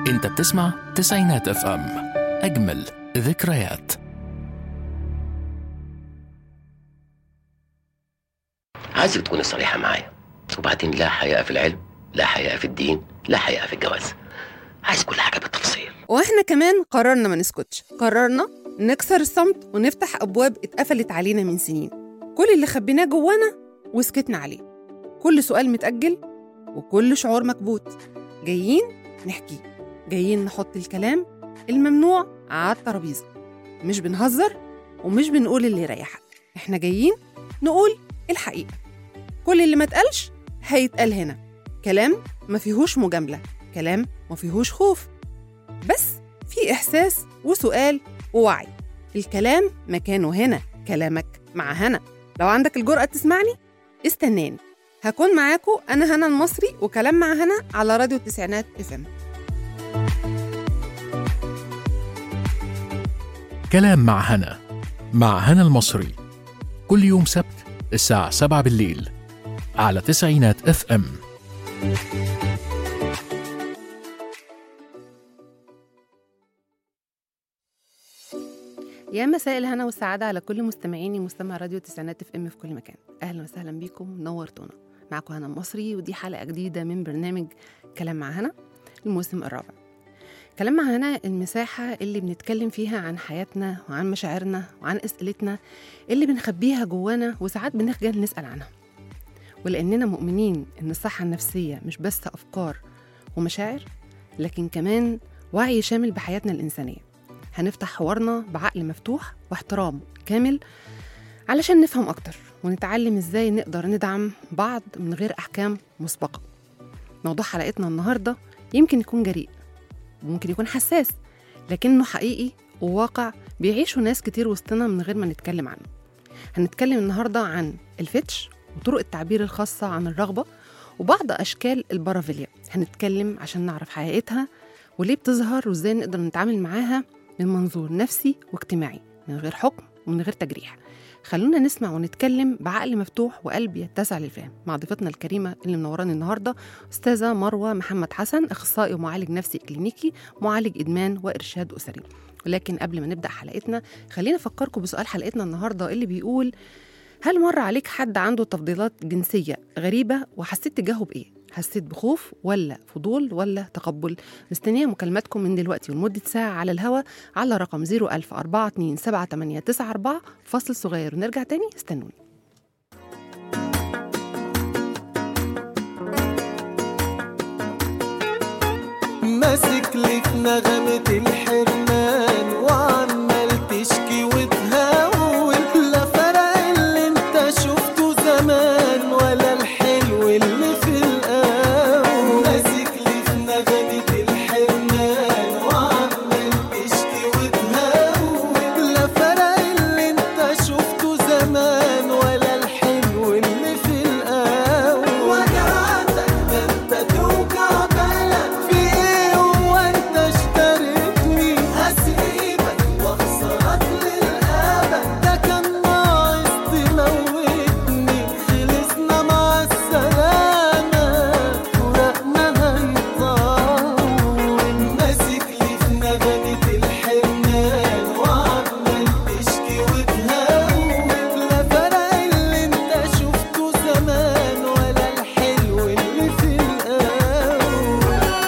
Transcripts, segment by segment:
انت بتسمع تسعينات اف ام اجمل ذكريات عايزك تكوني صريحة معايا وبعدين لا حياء في العلم لا حياء في الدين لا حياء في الجواز عايز كل حاجة بالتفصيل واحنا كمان قررنا ما نسكتش قررنا نكسر الصمت ونفتح ابواب اتقفلت علينا من سنين كل اللي خبيناه جوانا وسكتنا عليه كل سؤال متأجل وكل شعور مكبوت جايين نحكي جايين نحط الكلام الممنوع على الترابيزة مش بنهزر ومش بنقول اللي يريحك احنا جايين نقول الحقيقة كل اللي ما اتقالش هيتقال هنا كلام ما فيهوش مجاملة كلام ما فيهوش خوف بس في إحساس وسؤال ووعي الكلام مكانه هنا كلامك مع هنا لو عندك الجرأة تسمعني استناني هكون معاكم أنا هنا المصري وكلام مع هنا على راديو التسعينات اف ام كلام مع هنا مع هنا المصري كل يوم سبت الساعة 7 بالليل على تسعينات اف ام يا مساء الهنا والسعادة على كل مستمعيني مستمع راديو تسعينات اف ام في كل مكان أهلا وسهلا بيكم نورتونا معكم هنا المصري ودي حلقة جديدة من برنامج كلام مع هنا الموسم الرابع كلام مع هنا المساحة اللي بنتكلم فيها عن حياتنا وعن مشاعرنا وعن أسئلتنا اللي بنخبيها جوانا وساعات بنخجل نسأل عنها ولأننا مؤمنين إن الصحة النفسية مش بس أفكار ومشاعر لكن كمان وعي شامل بحياتنا الإنسانية هنفتح حوارنا بعقل مفتوح واحترام كامل علشان نفهم أكتر ونتعلم إزاي نقدر ندعم بعض من غير أحكام مسبقة موضوع حلقتنا النهاردة يمكن يكون جريء وممكن يكون حساس لكنه حقيقي وواقع بيعيشه ناس كتير وسطنا من غير ما نتكلم عنه هنتكلم النهاردة عن الفتش وطرق التعبير الخاصة عن الرغبة وبعض أشكال البارافيليا هنتكلم عشان نعرف حقيقتها وليه بتظهر وإزاي نقدر نتعامل معاها من منظور نفسي واجتماعي من غير حكم ومن غير تجريح خلونا نسمع ونتكلم بعقل مفتوح وقلب يتسع للفهم مع ضيفتنا الكريمة اللي منوراني النهاردة أستاذة مروة محمد حسن أخصائي ومعالج نفسي كلينيكي معالج إدمان وإرشاد أسري ولكن قبل ما نبدأ حلقتنا خلينا أفكركم بسؤال حلقتنا النهاردة اللي بيقول هل مر عليك حد عنده تفضيلات جنسية غريبة وحسيت تجاهه بإيه؟ حسيت بخوف ولا فضول ولا تقبل؟ مستنية مكالماتكم من دلوقتي ولمدة ساعة على الهوا على رقم 010427894 فاصل صغير ونرجع تاني استنوني ماسك لك نغمة الحرمان وعمال تشكي وتهون لا فرق اللي انت شفته زمان ولا الحلو اللي في القاون ماسك لك نغمة الحرمان وعمال تشكي وتهون لا فرق اللي انت شفته زمان ولا الحلو اللي في القاون وجعتك ده انت توجع بالك في ايه هو انت اشتريتني هسيبك واخسرك للابد ده كان ناقص تموتني خلصنا مع السلامه ورقنا هيطول ماسك لي في نغمه الحرمان وعمال تشكي وتهون لا فرق اللي انت شفته زمان ولا الحلو اللي في القاون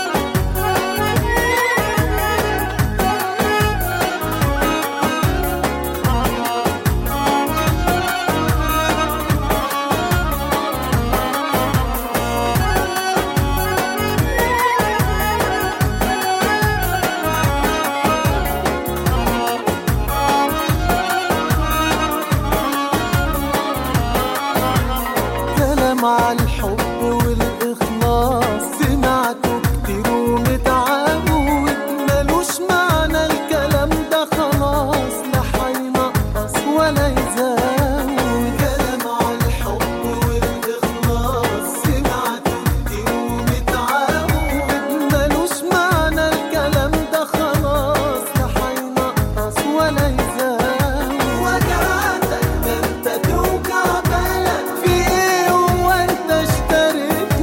كلام عن الحب والإخلاص سمعته كتير ومتعود ملوش معنى الكلام ده خلاص لا هينقص ولا يزود كلام عن الحب والإخلاص سمعته كتير ومتعود ملوش معنى الكلام ده خلاص لا هينقص ولا يزود وجعتك ده انت توجع بالك في ايه هو انت اشتريت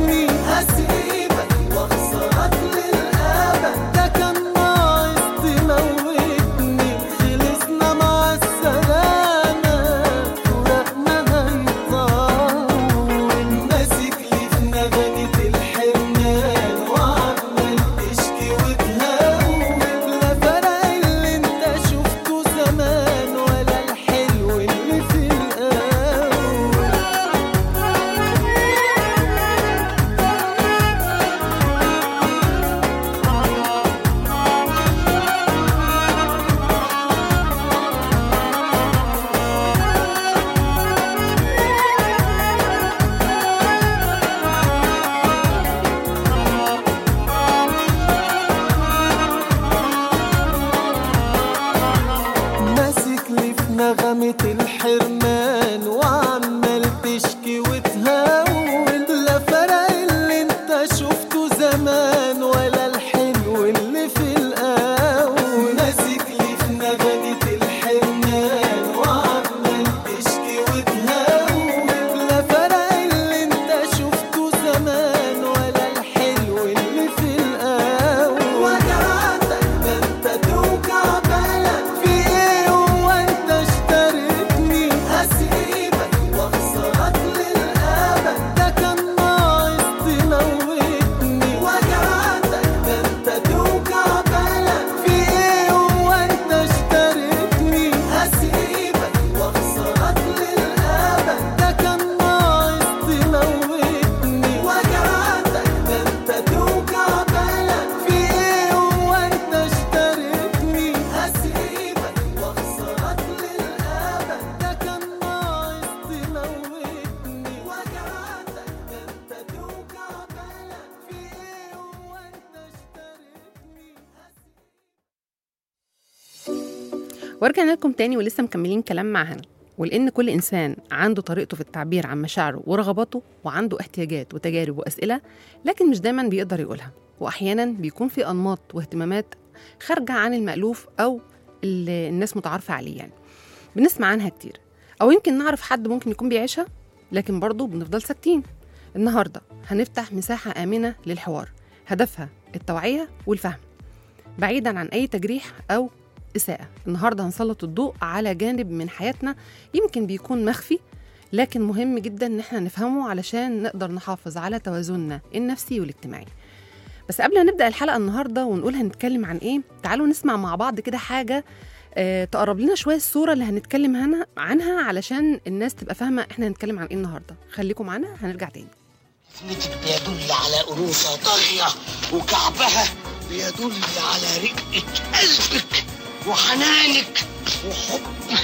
ورجعنا لكم تاني ولسه مكملين كلام مع هنا ولأن كل إنسان عنده طريقته في التعبير عن مشاعره ورغباته وعنده احتياجات وتجارب وأسئلة لكن مش دايما بيقدر يقولها وأحيانا بيكون في أنماط واهتمامات خارجة عن المألوف أو اللي الناس متعارفة عليه يعني بنسمع عنها كتير أو يمكن نعرف حد ممكن يكون بيعيشها لكن برضه بنفضل ساكتين النهاردة هنفتح مساحة آمنة للحوار هدفها التوعية والفهم بعيدا عن أي تجريح أو إساءة النهاردة هنسلط الضوء على جانب من حياتنا يمكن بيكون مخفي لكن مهم جدا إن احنا نفهمه علشان نقدر نحافظ على توازننا النفسي والاجتماعي بس قبل ما نبدأ الحلقة النهاردة ونقول هنتكلم عن إيه تعالوا نسمع مع بعض كده حاجة آه تقرب لنا شوية الصورة اللي هنتكلم هنا عنها علشان الناس تبقى فاهمة احنا هنتكلم عن إيه النهاردة خليكم معانا هنرجع تاني جسمتك بيدل على أنوثة طاغية وكعبها بيدل على رقة قلبك وحنانك وحبك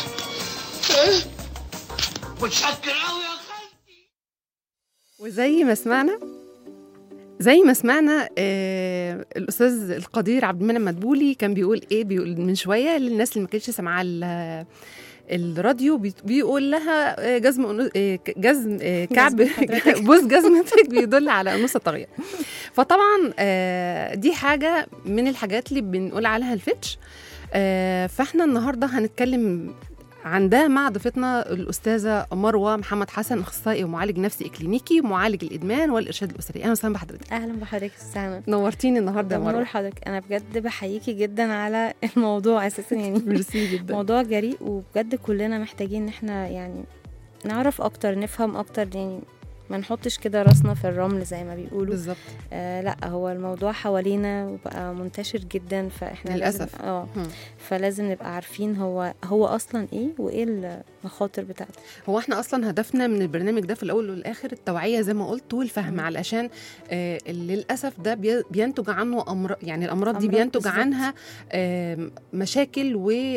ها؟ متشكر أوي يا خالتي وزي ما سمعنا زي ما سمعنا آه الاستاذ القدير عبد المنعم مدبولي كان بيقول ايه بيقول من شويه للناس اللي ما كانتش سامعاه ال- الراديو بي- بيقول لها آه، جزم أنو- آه، ك- جزم آه، كعب بوز جزمتك بيدل على انوثه طاغيه فطبعا آه، دي حاجه من الحاجات اللي بنقول عليها الفتش آه، فاحنا النهارده هنتكلم عن ده مع ضيفتنا الاستاذه مروه محمد حسن اخصائي ومعالج نفسي اكلينيكي ومعالج الادمان والارشاد الاسري اهلا وسهلا بحضرتك اهلا بحضرتك سامة نورتيني النهارده يا نور مروه حضرتك انا بجد بحييكي جدا على الموضوع اساسا يعني ميرسي جدا موضوع جريء وبجد كلنا محتاجين ان احنا يعني نعرف اكتر نفهم اكتر يعني ما نحطش كده راسنا في الرمل زي ما بيقولوا بالظبط آه لا هو الموضوع حوالينا وبقى منتشر جدا فاحنا للأسف. لازم اه هم. فلازم نبقى عارفين هو هو اصلا ايه وايه المخاطر بتاعته هو احنا اصلا هدفنا من البرنامج ده في الاول والاخر التوعيه زي ما قلت والفهم علشان آه للاسف ده بي- بينتج عنه امراض يعني الامراض دي أمراض بينتج بالظبط. عنها آه مشاكل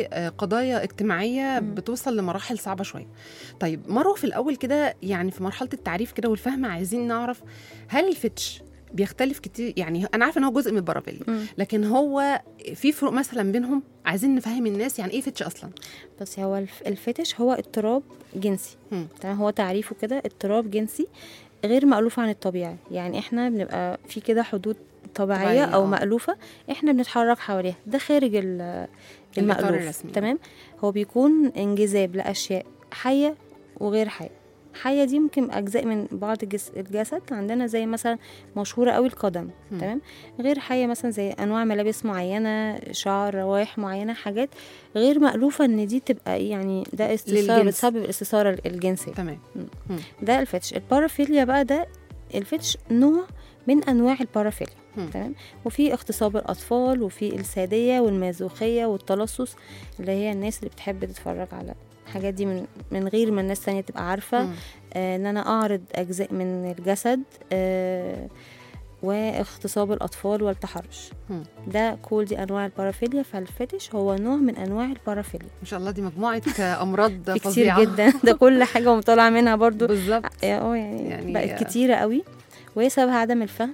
وقضايا اجتماعيه مم. بتوصل لمراحل صعبه شويه طيب مروه في الاول كده يعني في مرحله التعريف كده والفهم عايزين نعرف هل الفتش بيختلف كتير يعني انا عارفه ان هو جزء من البارافيليا مم. لكن هو في فروق مثلا بينهم عايزين نفهم الناس يعني ايه فتش اصلا بس هو الف- الفتش هو اضطراب جنسي مم. تمام هو تعريفه كده اضطراب جنسي غير مألوف عن الطبيعي يعني احنا بنبقى في كده حدود طبيعية, طبيعية، أو آه. مألوفة احنا بنتحرك حواليها ده خارج ال- الإطار المألوف الرسمي. تمام هو بيكون انجذاب لأشياء حية وغير حية حية دي ممكن أجزاء من بعض الجس- الجسد عندنا زي مثلا مشهورة قوي القدم مم. تمام غير حية مثلا زي أنواع ملابس معينة شعر روائح معينة حاجات غير مألوفة إن دي تبقى إيه يعني ده استثارة للجنس. بتسبب الاستثارة الجنسية تمام ده الفتش البارافيليا بقى ده الفتش نوع من انواع البارافيليا مم. تمام وفي اغتصاب الاطفال وفي الساديه والمازوخيه والتلصص اللي هي الناس اللي بتحب تتفرج على الحاجات دي من من غير ما الناس تانية تبقى عارفه مم. آه ان انا اعرض اجزاء من الجسد آه واغتصاب الاطفال والتحرش مم. ده كل دي انواع البارافيليا فالفتش هو نوع من انواع البارافيليا ما شاء الله دي مجموعه امراض في كتير فظيعه جدا ده كل حاجه ومطلع منها برضو بالظبط اه يعني, يعني- يعني بقت كتيرة قوي وهي سببها عدم الفهم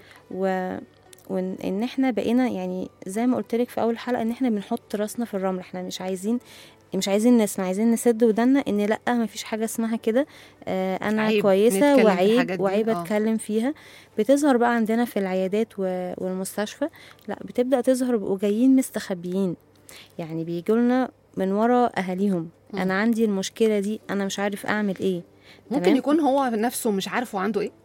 و وان إن احنا بقينا يعني زي ما قلت لك في اول حلقه ان احنا بنحط راسنا في الرمل احنا مش عايزين مش عايزين نسمع عايزين نسد ودنا ان لا ما فيش حاجه اسمها كده آه انا عيب كويسه نتكلم في وعيب الحاجات دي، وعيب آه. اتكلم فيها بتظهر بقى عندنا في العيادات و- والمستشفى لا بتبدا تظهر بقوا جايين مستخبيين يعني بيجوا لنا من ورا اهاليهم مم. انا عندي المشكله دي انا مش عارف اعمل ايه ممكن تمام؟ يكون هو نفسه مش عارف هو عنده ايه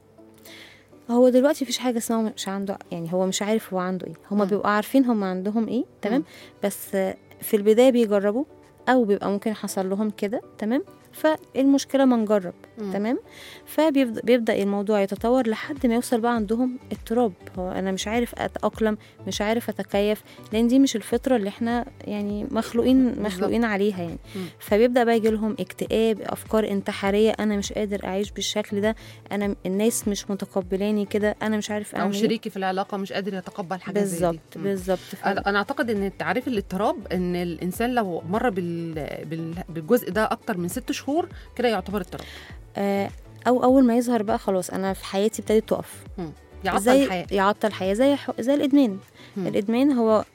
هو دلوقتي مفيش حاجه اسمها مش عنده يعني هو مش عارف هو عنده ايه هما مم. بيبقوا عارفين هما عندهم ايه مم. تمام بس آه، في البدايه بيجربوا او بيبقى ممكن حصل لهم كده تمام فالمشكله ما نجرب مم. تمام فبيبدا بيبدا الموضوع يتطور لحد ما يوصل بقى عندهم اضطراب هو انا مش عارف اتاقلم مش عارف اتكيف لان دي مش الفطره اللي احنا يعني مخلوقين بالظبط. مخلوقين عليها يعني مم. فبيبدا بقى يجي لهم اكتئاب افكار انتحاريه انا مش قادر اعيش بالشكل ده انا الناس مش متقبلاني كده انا مش عارف او اعمل إيه. شريكي في العلاقه مش قادر يتقبل حاجه زي دي بالظبط مم. بالظبط ف- انا أنا اعتقد ان تعريف الاضطراب ان الانسان لو مر بال... بال... بالجزء ده اكتر من ست شهور كده يعتبر اضطراب آه، او اول ما يظهر بقى خلاص انا في حياتي ابتدت تقف يعطل زي الحياه يعطل الحياه زي ح- زي الادمان مم. الادمان هو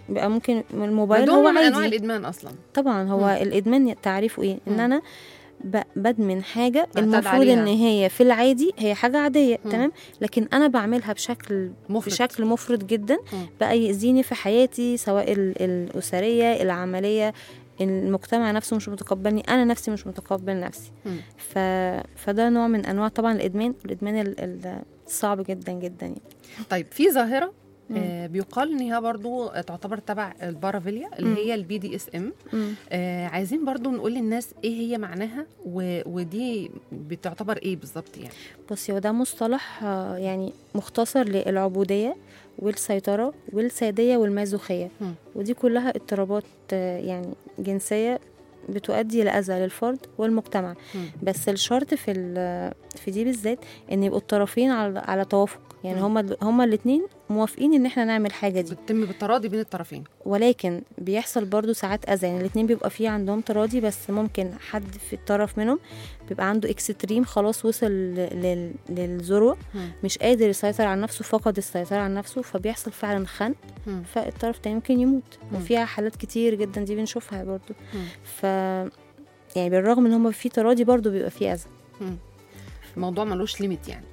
بيبقى ممكن ده الموبايل نوع هو من انواع عادي الادمان اصلا طبعا هو مم. الادمان تعريفه ايه ان مم. انا ب- بدمن حاجه معتاد المفروض عليها. ان هي في العادي هي حاجه عاديه مم. تمام لكن انا بعملها بشكل مفرط بشكل مفرط جدا مم. بقى يأذيني في حياتي سواء ال- الأسرية العملية المجتمع نفسه مش متقبلني أنا نفسي مش متقبل نفسي مم. ف... فده نوع من أنواع طبعا الإدمان الإدمان ال- ال- الصعب جدا جدا يعني طيب في ظاهره مم. آه بيقال ان هي برضو تعتبر تبع البارافيليا اللي مم. هي البي دي اس ام مم. آه عايزين برضو نقول للناس ايه هي معناها و... ودي بتعتبر ايه بالظبط يعني بصي هو ده مصطلح آه، يعني مختصر للعبودية والسيطرة والسادية والمازوخية مم. ودي كلها اضطرابات آه، يعني جنسية بتؤدي لأذى للفرد والمجتمع مم. بس الشرط في ال- في دي بالذات ان يبقوا الطرفين على على توافق يعني مم. هما هما الاثنين موافقين ان احنا نعمل حاجه دي بتتم بالتراضي بين الطرفين ولكن بيحصل برضو ساعات اذى يعني الاثنين بيبقى فيه عندهم تراضي بس ممكن حد في الطرف منهم بيبقى عنده اكستريم خلاص وصل ل- لل- للذروه مم. مش قادر يسيطر على نفسه فقد السيطره على نفسه فبيحصل فعلا خنق مم. فالطرف التاني ممكن يموت مم. وفيها حالات كتير جدا دي بنشوفها برضو مم. ف يعني بالرغم ان هما في تراضي برضو بيبقى فيه اذى مم. الموضوع ملوش ليميت يعني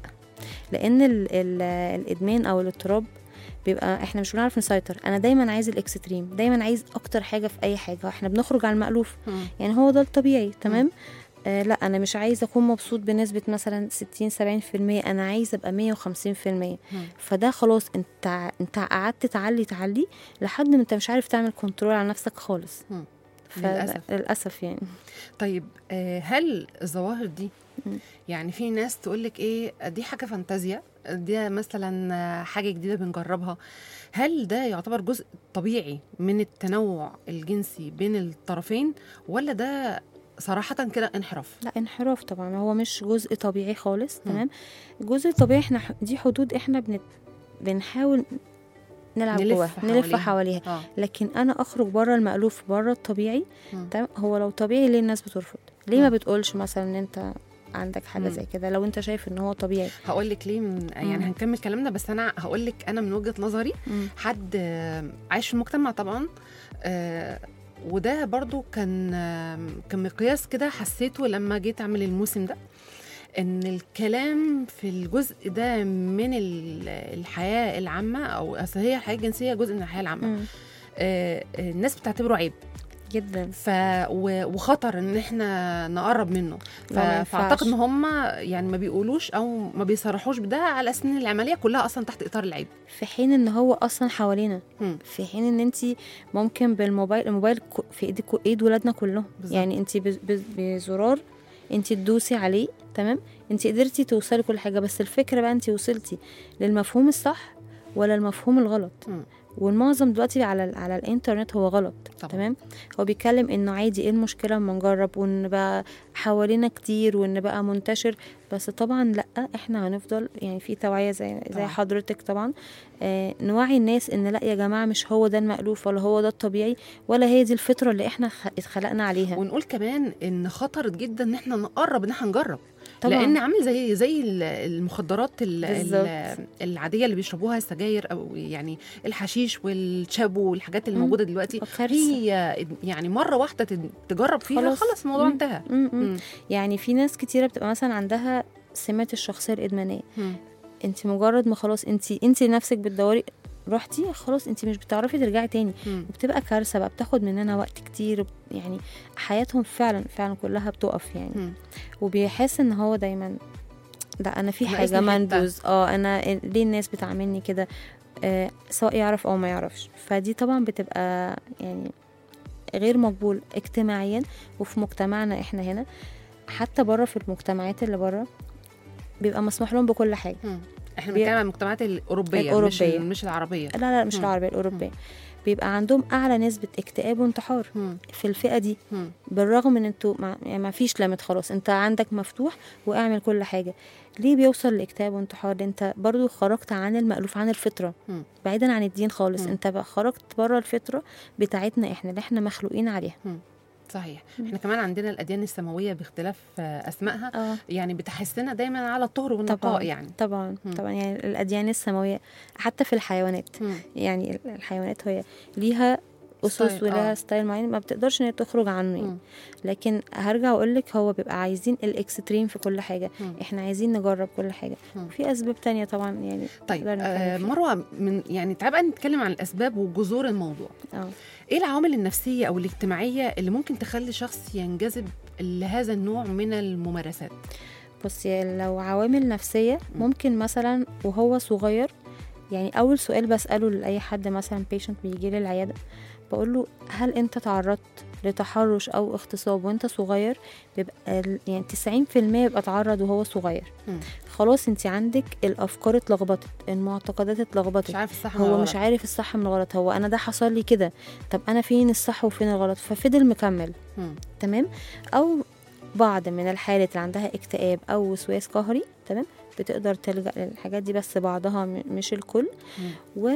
لان ال ال الادمان او الاضطراب بيبقى احنا مش بنعرف نسيطر انا دايما عايز الاكستريم دايما عايز اكتر حاجه في اي حاجه احنا بنخرج على المألوف مم. يعني هو ده الطبيعي تمام آه لا انا مش عايزه اكون مبسوط بنسبه مثلا 60 70% انا عايزه ابقى 150% مم. فده خلاص انت ع- انت قعدت تعلي تعلي لحد ما انت مش عارف تعمل كنترول على نفسك خالص مم. ف- للأسف. للاسف يعني طيب آه، هل الظواهر دي مم. يعني في ناس تقول لك ايه دي حاجه فانتازيا دي مثلا آه، حاجه جديده بنجربها هل ده يعتبر جزء طبيعي من التنوع الجنسي بين الطرفين ولا ده صراحه كده انحراف لا انحراف طبعا هو مش جزء طبيعي خالص مم. تمام الجزء الطبيعي احنا ح- دي حدود احنا بنت... بنحاول نلعب نلف جواها حواليها. نلف حواليها اه لكن انا اخرج بره المألوف بره الطبيعي مم. تمام هو لو طبيعي ليه الناس بترفض ليه ما مم. بتقولش مثلا ان انت عندك حاجه مم. زي كده لو انت شايف ان هو طبيعي هقول لك ليه من يعني مم. هنكمل كلامنا بس انا هقول لك انا من وجهه نظري مم. حد آه، عايش في المجتمع طبعا آه، وده برضو كان آه، كان مقياس كده حسيته لما جيت اعمل الموسم ده ان الكلام في الجزء ده من ال- الحياه العامه او اصل هي الحياه الجنسيه جزء من الحياه العامه مم. آه، آه، الناس بتعتبره عيب جدا ف و- وخطر ان احنا نقرب منه ف... لا، ما ينفعش. فاعتقد ان هم يعني ما بيقولوش او ما بيصرحوش بده على اساس ان العمليه كلها اصلا تحت اطار العيب في حين ان هو اصلا حوالينا مم. في حين ان انت ممكن بالموبايل الموبايل ك- في ايدك ايد ولادنا كلهم بالظبط. يعني انت ب- ب- بزرار انت تدوسي عليه تمام انت قدرتي توصلي كل حاجه بس الفكره بقى انت وصلتي للمفهوم الصح ولا المفهوم الغلط مم. والمعظم دلوقتي على ال- على الانترنت هو غلط طبعا. تمام هو بيتكلم انه عادي ايه المشكله اما نجرب وان بقى حوالينا كتير وان بقى منتشر بس طبعا لا احنا هنفضل يعني في توعيه زي زي طبعا. حضرتك طبعا آه نوعي الناس ان لا يا جماعه مش هو ده المألوف ولا هو ده الطبيعي ولا هي دي الفطره اللي احنا خ- اتخلقنا عليها ونقول كمان ان خطر جدا ان احنا نقرب ان احنا نجرب طبعا لان عامل زي زي ال- المخدرات ال- ال- بالظبط. العاديه اللي بيشربوها السجاير او يعني الحشيش والشابو والحاجات اللي مم. موجوده دلوقتي كارثة. هي يعني مره واحده تد- تجرب فيها خلاص. خلاص الموضوع مم. انتهى م- م. مم. يعني في ناس كتيره بتبقى مثلا عندها سمات الشخصيه الادمانيه مم. انت مجرد ما خلاص انت انت نفسك بتدوري رحتي خلاص انت مش بتعرفي ترجعي تاني مم. وبتبقى كارثه بقى بتاخد مننا وقت كتير وب- يعني حياتهم فعلا فعلا كلها بتقف يعني مم. وبيحس ان هو دايما لا انا في ناقصني حاجه حتة. منبوذ اه انا ليه الناس بتعاملني كده آه سواء يعرف او ما يعرفش فدي طبعا بتبقى يعني غير مقبول اجتماعيا وفي مجتمعنا احنا هنا حتى بره في المجتمعات اللي بره بيبقى مسموح لهم بكل حاجه مم. احنا بي- بنتكلم عن المجتمعات الاوروبيه, مش الأوروبية. ال- مش العربيه لا لا مش مم. العربيه الاوروبيه بيبقى عندهم اعلى نسبه اكتئاب وانتحار مم. في الفئه دي مم. بالرغم ان انتوا ما, يعني ما فيش ليميت خلاص انت عندك مفتوح واعمل كل حاجه ليه بيوصل لاكتئاب وانتحار ده انت برضو خرجت عن المألوف عن الفطره مم. بعيدا عن الدين خالص مم. انت بقى خرجت بره الفطره بتاعتنا احنا اللي احنا مخلوقين عليها صحيح احنا كمان عندنا الاديان السماويه باختلاف آه، اسمائها اه يعني بتحسنا دايما على الطهر والنقاء طبعا يعني طبعا مم. طبعا يعني الاديان السماويه حتى في الحيوانات مم. يعني الحيوانات هي ليها اسس ستايل، ولها آه. ستايل معين ما بتقدرش ان هي تخرج عنه يعني مم. لكن هرجع اقول لك هو بيبقى عايزين الاكستريم في كل حاجه مم. احنا عايزين نجرب كل حاجه مم. في اسباب تانية طبعا يعني طيب نقدر نتكلم آه فيها. مروه من يعني تعال بقى نتكلم عن الاسباب وجذور الموضوع اه ايه العوامل النفسيه او الاجتماعيه اللي ممكن تخلي شخص ينجذب لهذا النوع من الممارسات بصي لو عوامل نفسية ممكن مثلا وهو صغير يعني أول سؤال بسأله لأي حد مثلا بيشنت بيجي لي العيادة بقول له هل أنت تعرضت لتحرش أو اغتصاب وأنت صغير بيبقى ال- يعني 90% بيبقى اتعرض وهو صغير مم. خلاص انت عندك الأفكار اتلخبطت المعتقدات مش اتلخبطت عارف الصح ولا هو الغلط. مش عارف الصح من الغلط هو أنا ده حصل لي كده طب أنا فين الصح وفين الغلط ففضل مكمل مم. تمام او بعض من الحالات اللي عندها اكتئاب او وسواس قهري تمام بتقدر تلجأ للحاجات دي بس بعضها م- مش الكل مم.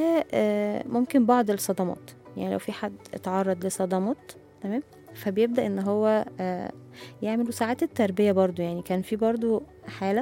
وممكن بعض الصدمات يعني لو في حد اتعرض لصدمات تمام فبيبدأ ان هو آه، يعمل وساعات التربية برضو يعني كان في برضو حالة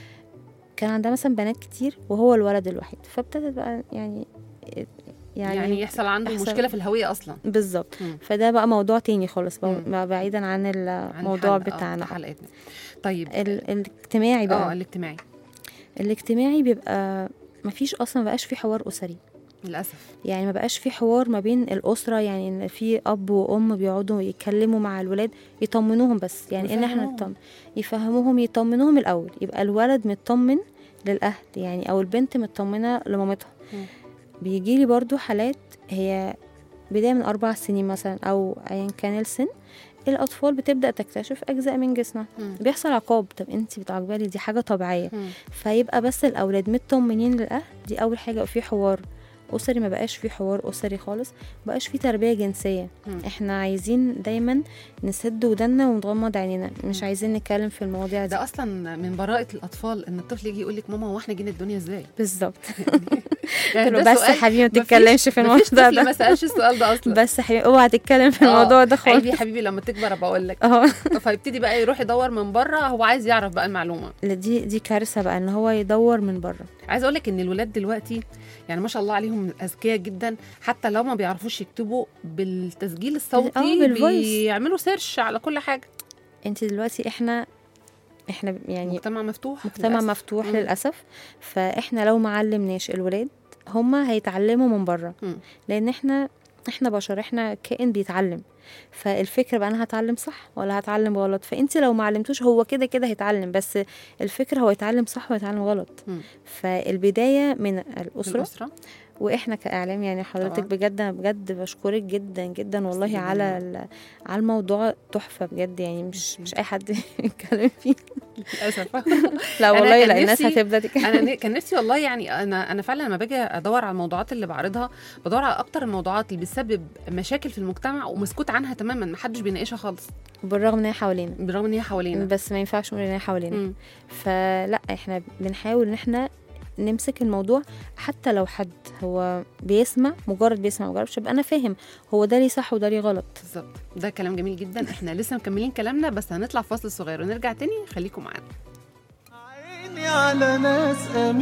كان عندها مثلا بنات كتير وهو الولد الوحيد فابتدت بقى يعني يعني, يعني, يعني يحصل عنده يحصل- مشكله في الهويه اصلا بالظبط مم. فده بقى موضوع تاني خالص بقى مم. بقى بعيدا عن عن الموضوع الحلقة- آه، بتاعنا بتاع حلقتنا طيب ال- الاجتماعي اه بقى الاجتماعي الاجتماعي بيبقى مفيش اصلا مبقاش في حوار اسري للاسف يعني ما بقاش في حوار ما بين الاسره يعني ان في اب وام بيقعدوا يتكلموا مع الولاد يطمنوهم بس يعني ان احنا ويفهموهم. نطمن يفهموهم يطمنوهم الاول يبقى الولد مطمن للاهل يعني او البنت مطمنه لمامتها مم. بيجي لي برضو حالات هي بدايه من اربع سنين مثلا او ايا كان السن الاطفال بتبدا تكتشف اجزاء من جسمها مم. بيحصل عقاب طب انت بتعاقبي لي دي حاجه طبيعيه مم. فيبقى بس الاولاد مطمنين للاهل دي اول حاجه وفي حوار اسري ما بقاش في حوار اسري خالص ما بقاش في تربيه جنسيه مم. احنا عايزين دايما نسد ودنا ونغمض عينينا مش عايزين نتكلم في المواضيع دي ده اصلا من براءه الاطفال ان الطفل يجي يقول لك ماما هو احنا جينا الدنيا ازاي بالظبط يعني قلت ده له بس يا سؤال حبيبي ما مفيش- تتكلمش في مفيش الموضوع طفل ما ده سالش السؤال ده اصلا بس يا حبيبي اوعى تتكلم في آه، الموضوع ده خالص عيب يا حبيبي لما تكبر ابقى اقول لك اه فيبتدي بقى يروح يدور من بره هو عايز يعرف بقى المعلومه دي دي كارثه بقى ان هو يدور من بره عايزه اقول لك ان الولاد دلوقتي يعني ما شاء الله عليهم اذكياء جدا حتى لو ما بيعرفوش يكتبوا بالتسجيل الصوتي بالفويس. بيعملوا سيرش على كل حاجه انت دلوقتي احنا احنا يعني مجتمع مفتوح مجتمع للأسف. مفتوح مم. للاسف فاحنا لو ما علمناش الولاد هما هيتعلموا من بره مم. لان احنا احنا بشر احنا كائن بيتعلم فالفكره بقى انا هتعلم صح ولا هتعلم غلط فانت لو ما علمتوش هو كده كده هيتعلم بس الفكره هو يتعلم صح ويتعلم غلط مم. فالبدايه من الاسره الاسره واحنا كاعلام يعني حضرتك طبعاً. بجد انا بجد بشكرك جدا جدا والله جداً على والله. ال- على الموضوع تحفه بجد يعني مش مش اي حد يتكلم فيه للاسف لا أنا والله كان لا الناس نفسي- هتبدا تتكلم انا ن- كان نفسي والله يعني انا انا فعلا لما باجي ادور على الموضوعات اللي بعرضها بدور على اكتر الموضوعات اللي بتسبب مشاكل في المجتمع ومسكوت عنها تماما ما حدش بيناقشها خالص بالرغم ان هي حوالينا بالرغم ان هي حوالينا بس ما ينفعش نقول ان هي حوالينا مم. فلا احنا بنحاول ان احنا نمسك الموضوع حتى لو حد هو بيسمع مجرد بيسمع مجرد يبقى انا فاهم هو ده ليه صح وده ليه غلط بالظبط ده كلام جميل جدا احنا لسه مكملين كلامنا بس هنطلع فاصل صغير ونرجع تاني خليكم معانا عيني على ناس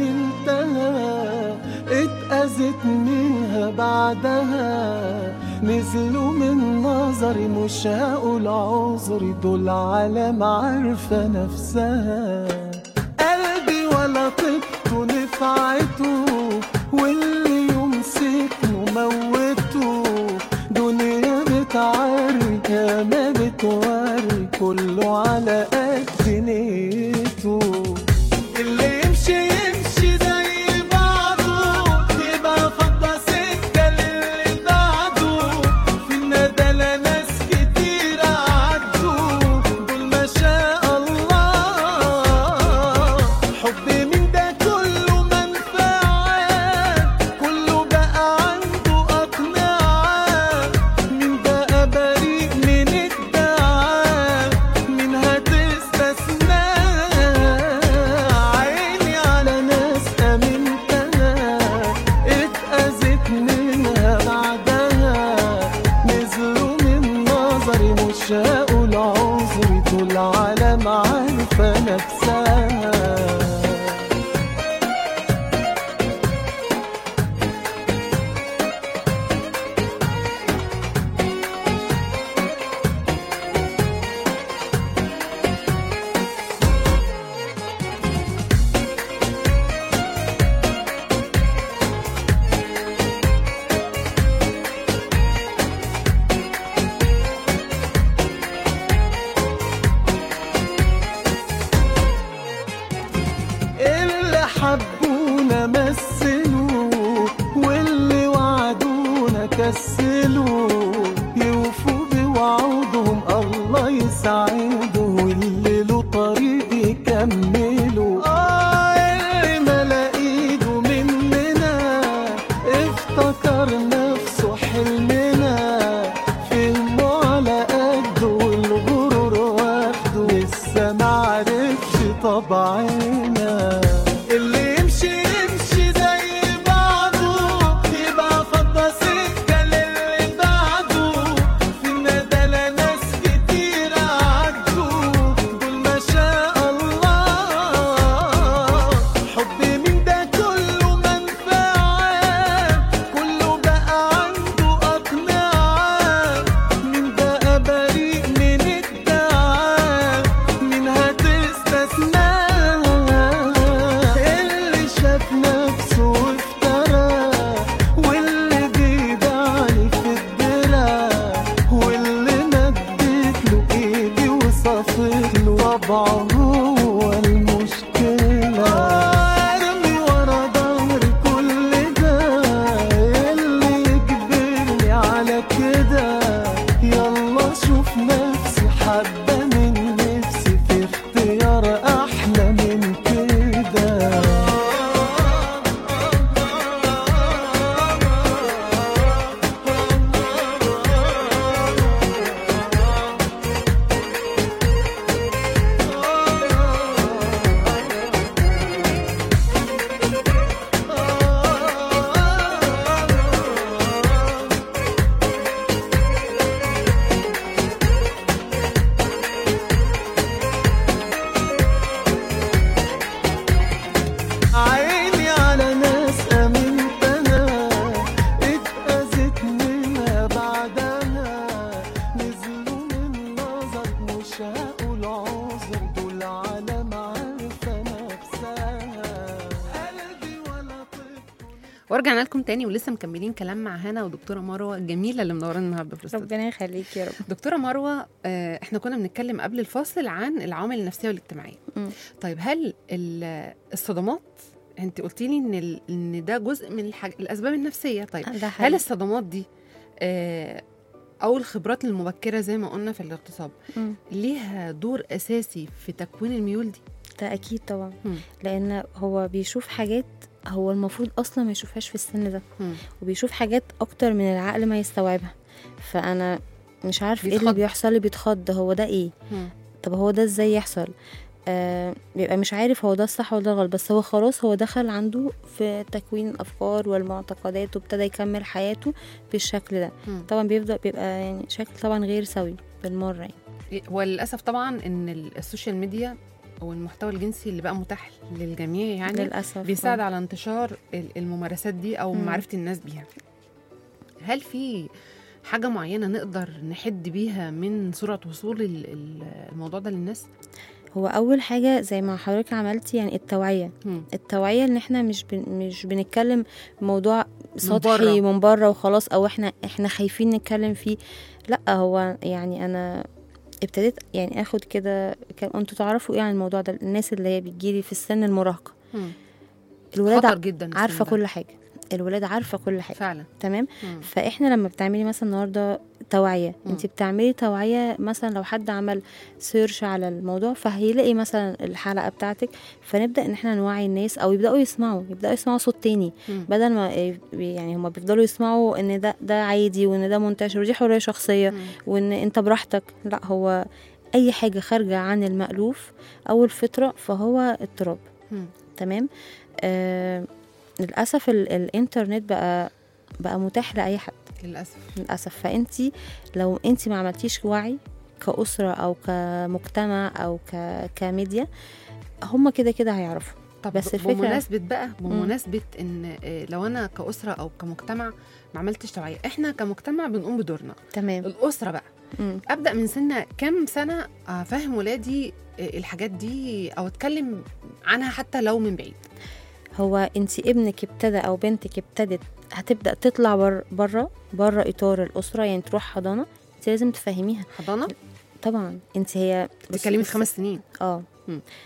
امنتها اتأذت منها بعدها نزلوا من نظري مش هقول عذري دول عالم عارفة نفسها قلبي ولا طبته نفعته واللي يمسكنه موته دنيا بتعري ما بتوري كله على قد نيته اللي يمشي يمشي زي بعضه يبقى فضى سكة للي بعده في الندى ناس كتير عدوا دول ما شاء الله حبونا مثلوا واللي وعدونا كسلوا يوفوا بوعودهم الله يسعدهم واللي له طريق يكملوا آه اللي ملا ايده مننا افتكر نفسه حلمنا فهمه على قده والغرور واخده لسه معرفش طبعنا اللي يمشي يمشي زي بعضه يبقى فضى سكة للي بعده في الندى ناس كتير عدوا دول ما شاء الله حب من ده كله منفعة كله بقى عنده أقنعة من بقى بريء من الدعاء من هتستثنى اللي شاف نفسه وافترى واللي بيدعني في الدرع واللي مدت له ايدي وصفت له طبعه هو المشكلة ارمي ورا ظهري كل ده اللي يجبرني على كده يلا شوف نفسي حبة من نفسي في اختيار احلى من كده عيني على ناس امنت انا اتأذت منها بعدها نزلوا من نظر مش هقول عذر دول على معرفة نفسها قلبي ولا طفل ورجعنا لكم تاني ولسه مكملين كلام مع هنا ودكتوره مروه الجميله اللي منورانا النهارده في الاستوديو ربنا يخليك يا رب دكتوره مروه آه، احنا كنا بنتكلم قبل الفاصل عن العوامل النفسيه والاجتماعيه مم. طيب هل ال- الصدمات انت قلتي لي ان ال- ان ده جزء من الحاج... الاسباب النفسيه طيب ده هل حقيقي. الصدمات دي آه، او الخبرات المبكره زي ما قلنا في الاغتصاب مم. ليها دور اساسي في تكوين الميول دي ده اكيد طبعا مم. لان هو بيشوف حاجات هو المفروض اصلا ما يشوفهاش في السن ده مم. وبيشوف حاجات اكتر من العقل ما يستوعبها فانا مش عارف ايه اللي بيتخض. بيحصل لي بيتخض هو ده ايه مم. طب هو ده ازاي يحصل آه بيبقى مش عارف هو ده الصح ولا ده الغلط بس هو خلاص هو دخل عنده في تكوين الافكار والمعتقدات وابتدى يكمل حياته بالشكل ده مم. طبعا بيبدا بيبقى يعني شكل طبعا غير سوي بالمره يعني وللاسف طبعا ان ال- السوشيال ميديا او المحتوى الجنسي اللي بقى متاح للجميع يعني للاسف بيساعد آه. على انتشار ال- الممارسات دي او مم. معرفه الناس بيها هل في حاجه معينه نقدر نحد بيها من سرعه وصول ال- ال- الموضوع ده للناس هو اول حاجه زي ما حضرتك عملتي يعني التوعيه مم. التوعيه ان احنا مش بن مش بنتكلم موضوع بره. سطحي من بره وخلاص او احنا احنا خايفين نتكلم فيه لا هو يعني انا ابتديت يعني اخد كده كان- انتوا تعرفوا ايه عن الموضوع ده الناس اللي هي بتجيلي في السن المراهقه مم. الولاد خطر ع- جدا السن عارفه ده. كل حاجه الولاد عارفه كل حاجه فعلا تمام مم. فاحنا لما بتعملي مثلا النهارده توعيه مم. انت بتعملي توعيه مثلا لو حد عمل سيرش على الموضوع فهيلاقي مثلا الحلقه بتاعتك فنبدا ان احنا نوعي الناس او يبداوا يسمعوا يبداوا يسمعوا صوت تاني مم. بدل ما إيه يعني هما بيفضلوا يسمعوا ان ده ده عادي وان ده منتشر ودي حريه شخصيه مم. وان انت براحتك لا هو اي حاجه خارجه عن المالوف او الفطره فهو اضطراب مم. تمام آه للاسف ال- الانترنت بقى بقى متاح لاي حد للاسف للاسف فانت لو انت ما عملتيش وعي كأسرة أو كمجتمع أو ك... كميديا هما كده كده هيعرفوا طب بس بس الفكرة- بمناسبة بقى بمناسبة ان آه، لو انا كأسرة او كمجتمع ما عملتش توعية احنا كمجتمع بنقوم بدورنا تمام الأسرة بقى مم. ابدا من سن كام سنه افهم ولادي الحاجات دي او اتكلم عنها حتى لو من بعيد هو انت ابنك ابتدى او بنتك ابتدت هتبدا تطلع بر بره بره اطار الاسره يعني تروح حضانه انت لازم تفهميها حضانه طبعا انت هي بتتكلمي بص- في خمس سنين اه مم.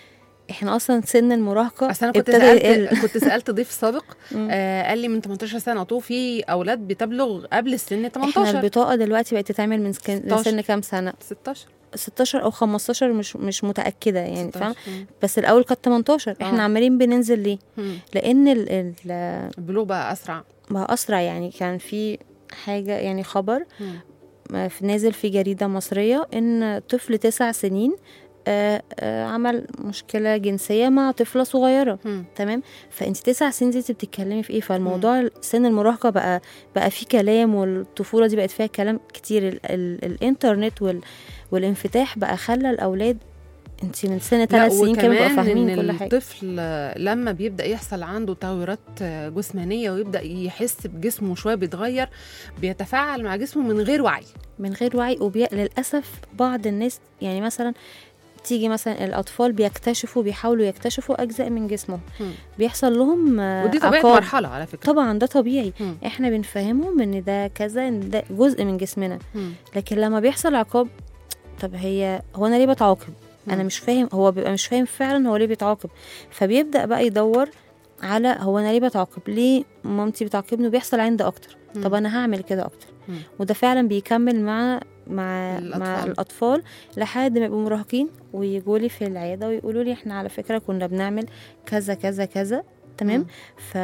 احنا اصلا سن المراهقه اصل انا كنت ابتدى يقل. سالت كنت سالت ضيف سابق مم. آه قال لي من 18 سنه طول في اولاد بتبلغ قبل السن احنا 18 البطاقه دلوقتي بقت تتعمل من سكن- 16. سن كام سنه 16 16 او 15 مش مش متاكده يعني 16. فاهم مم. بس الاول كانت 18 احنا آه. عمالين بننزل ليه مم. لان ال ال البلوغ بقى اسرع بقى اسرع يعني كان في حاجه يعني خبر مم. آه، في نازل في جريده مصريه ان طفل تسع سنين آه، آه، عمل مشكله جنسيه مع طفله صغيره مم. تمام فانت تسع سنين دي انت بتتكلمي في ايه فالموضوع سن المراهقه بقى بقى فيه كلام والطفوله دي بقت فيها كلام كتير ال ال الانترنت وال والانفتاح بقى خلى الاولاد انت من سن لا ثلاث سنين كانوا بقوا وكمان فاهمين ان كل حاجه الطفل لما بيبدا يحصل عنده تغيرات جسمانيه ويبدا يحس بجسمه شويه بيتغير بيتفاعل مع جسمه من غير وعي من غير وعي وبي... للاسف بعض الناس يعني مثلا تيجي مثلا الاطفال بيكتشفوا بيحاولوا يكتشفوا اجزاء من جسمهم مم. بيحصل لهم آه، ودي طبيعه عقاب. مرحله على فكره طبعا ده طبيعي مم. احنا بنفهمهم ان ده كذا ان ده جزء من جسمنا مم. لكن لما بيحصل عقاب طب هي هو انا ليه بتعاقب انا مم. مش فاهم هو بيبقى مش فاهم فعلا هو ليه بيتعاقب فبيبدا بقى يدور على هو انا ليه بتعاقب ليه مامتي بتعاقبني وبيحصل عندي اكتر مم. طب انا هعمل كده اكتر مم. وده فعلا بيكمل مع مع الأطفال. مع الاطفال لحد ما يبقوا مراهقين ويجوا لي في العياده ويقولوا لي احنا على فكره كنا بنعمل كذا كذا كذا تمام مم.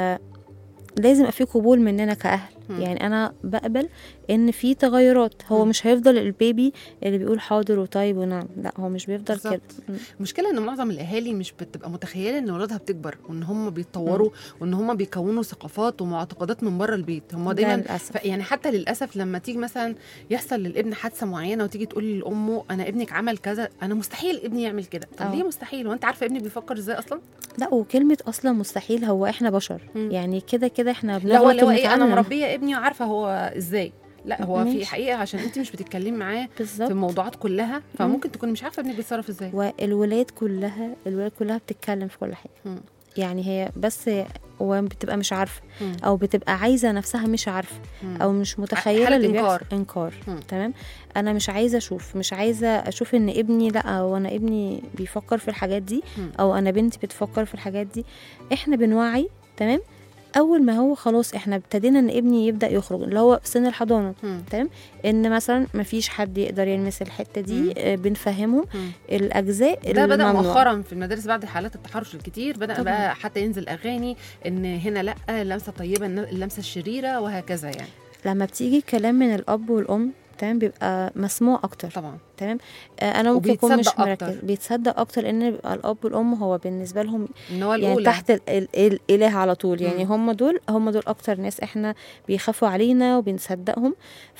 فلازم يبقى في قبول مننا كاهل مم. يعني انا بقبل ان في تغيرات هو مم. مش هيفضل البيبي اللي بيقول حاضر وطيب ونعم لا هو مش بيفضل بالظبط. كده مم. المشكله ان معظم الاهالي مش بتبقى متخيله ان اولادها بتكبر وان هم بيتطوروا وان هم بيكونوا ثقافات ومعتقدات من بره البيت هم ده دايما للاسف ف- يعني حتى للاسف لما تيجي مثلا يحصل للابن حادثه معينه وتيجي تقول لامه انا ابنك عمل كذا انا مستحيل ابني يعمل كده طب آه. ليه مستحيل وانت عارفه ابني بيفكر ازاي اصلا لا وكلمه اصلا مستحيل هو احنا بشر مم. يعني كده كده احنا لا هو بنغلط اللي هو ايه انا وبنتعلم. مربيه ابني وعارفه هو ازاي لا هو في ماشي. حقيقه عشان انت مش بتتكلمي معاه في بالظبط الموضوعات كلها فممكن تكوني مش عارفه ابنك بيتصرف ازاي والولاد كلها الولاد كلها بتتكلم في كل حاجه مم. يعني هي بس هو بتبقى مش عارفه مم. او بتبقى عايزه نفسها مش عارفه مم. او مش متخيله حالة اللي إنكار. بيحصل انكار مم. تمام انا مش عايزه اشوف مش عايزه اشوف ان ابني لا هو انا ابني بيفكر في الحاجات دي مم. او انا بنتي بتفكر في الحاجات دي احنا بنوعي تمام اول ما هو خلاص احنا ابتدينا ان ابني يبدا يخرج اللي هو في سن الحضانه مم. تمام ان مثلا ما فيش حد يقدر يلمس الحته مم. دي آه، بنفهمهم مم. الاجزاء ده بدا الممنوعة. مؤخرا في المدارس بعد حالات التحرش الكتير بدا طبعاً. بقى حتى ينزل اغاني ان هنا لا اللمسه طيبه اللمسه الشريره وهكذا يعني لما بتيجي كلام من الاب والام تمام بيبقى مسموع اكتر طبعا تمام آه، انا ممكن اكون مش وبيتصدق مركز أكتر. بيتصدق اكتر لان بيبقى الاب والام هو بالنسبه لهم ان هو يعني الاولى تحت ال ال الاله على طول يعني مم. هم دول هم دول اكتر ناس احنا بيخافوا علينا وبنصدقهم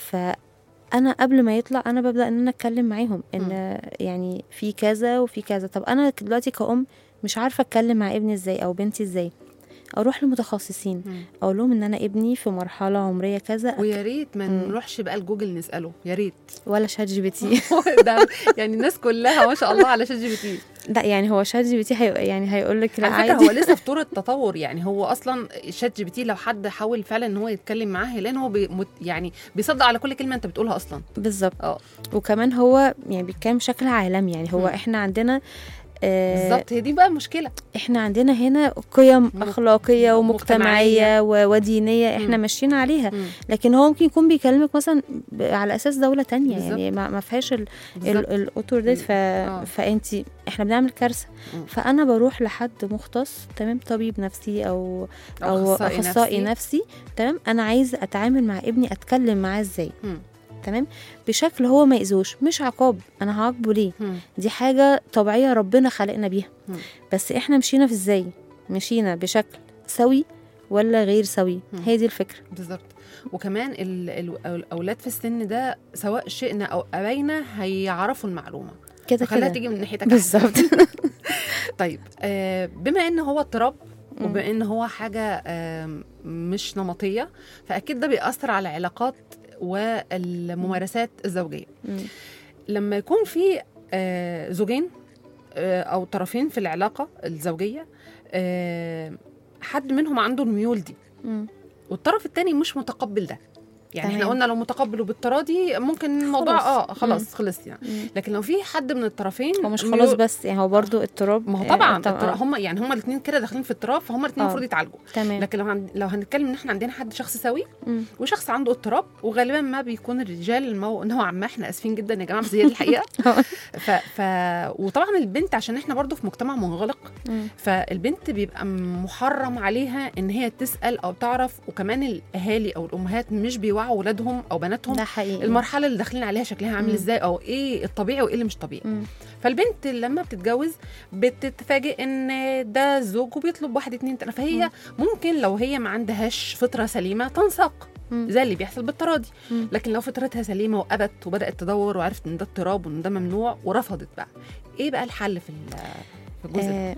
فانا قبل ما يطلع انا ببدا ان انا اتكلم معاهم ان يعني في كذا وفي كذا طب انا دلوقتي كأم مش عارفه اتكلم مع ابني ازاي او بنتي ازاي اروح لمتخصصين مم. اقول لهم ان انا ابني في مرحله عمريه كذا ويا ريت ما مم. نروحش بقى لجوجل نساله يا ريت ولا شات جي بي تي ده يعني الناس كلها ما شاء الله على شات جي بي تي لا يعني هو شات جي بي تي هي يعني هيقول لك لا على فكره عادي هو لسه في طور التطور يعني هو اصلا شات جي بي تي لو حد حاول فعلا ان هو يتكلم معاه لان هو بي مت- يعني بيصدق على كل كلمه انت بتقولها اصلا بالظبط اه وكمان هو يعني بيتكلم بشكل عالمي يعني هو مم. احنا عندنا آه بالظبط هي دي بقى المشكله احنا عندنا هنا قيم م- اخلاقيه مجتمعية. ومجتمعيه و- ودينيه احنا مم. ماشيين عليها مم. لكن هو ممكن يكون بيكلمك مثلا ب- على اساس دوله تانية بالظبط. يعني ما, ما فيهاش ال- بالظبط. ال- الاوتور ديت ف... آه. فانت احنا بنعمل كارثه مم. فانا بروح لحد مختص تمام طبيب نفسي او او أخصائي اخصائي نفسي. نفسي تمام انا عايز اتعامل مع ابني اتكلم معاه ازاي مم. تمام بشكل هو ما يأذوش مش عقاب انا هعاقبه ليه مم. دي حاجه طبيعيه ربنا خلقنا بيها مم. بس احنا مشينا في ازاي مشينا بشكل سوي ولا غير سوي مم. هي دي الفكره بالظبط وكمان ال- ال- الاولاد في السن ده سواء شئنا او ابينا هيعرفوا المعلومه كده خليها كده تيجي من ناحيتك أحسن. بالظبط طيب آه بما ان هو اضطراب مم. وبما ان هو حاجه آه مش نمطيه فاكيد ده بيأثر على العلاقات والممارسات الزوجيه مم. لما يكون في آه زوجين آه او طرفين في العلاقه الزوجيه آه حد منهم عنده الميول دي مم. والطرف التاني مش متقبل ده يعني احنا تمام. قلنا لو متقبل وبالتراضي ممكن الموضوع خلاص. اه خلاص خلص يعني مم. لكن لو في حد من الطرفين هو مش ميو- خلاص بس يعني هو برضو اضطراب ما هو آه، طبعا طبعا الترا- هم يعني هم الاثنين كده داخلين في اضطراب فهم الاثنين آه. المفروض يتعالجوا تمام لكن لو هن... لو هنتكلم ان احنا عندنا حد شخص سوي مم. وشخص عنده اضطراب وغالبا ما بيكون الرجال المو... نوعا ما احنا اسفين جدا يا جماعه بس هي دي الحقيقه ف... ف... وطبعا البنت عشان احنا برضو في مجتمع منغلق مم. فالبنت بيبقى محرم عليها ان هي تسال او تعرف وكمان الاهالي او الامهات مش بيوعوا اولادهم او بناتهم ده حقيقي المرحله اللي داخلين عليها شكلها عامل مم. ازاي او ايه الطبيعي وايه اللي مش طبيعي مم. فالبنت لما بتتجوز بتتفاجئ ان ده زوج وبيطلب واحد اتنين تلاته فهي ممكن لو هي ما عندهاش فطره سليمه تنساق مم. زي اللي بيحصل بالتراضي مم. لكن لو فطرتها سليمه وابت وبدات تدور وعرفت ان ده اضطراب وان ده ممنوع ورفضت بقى ايه بقى الحل في ال- في الجزء ده آه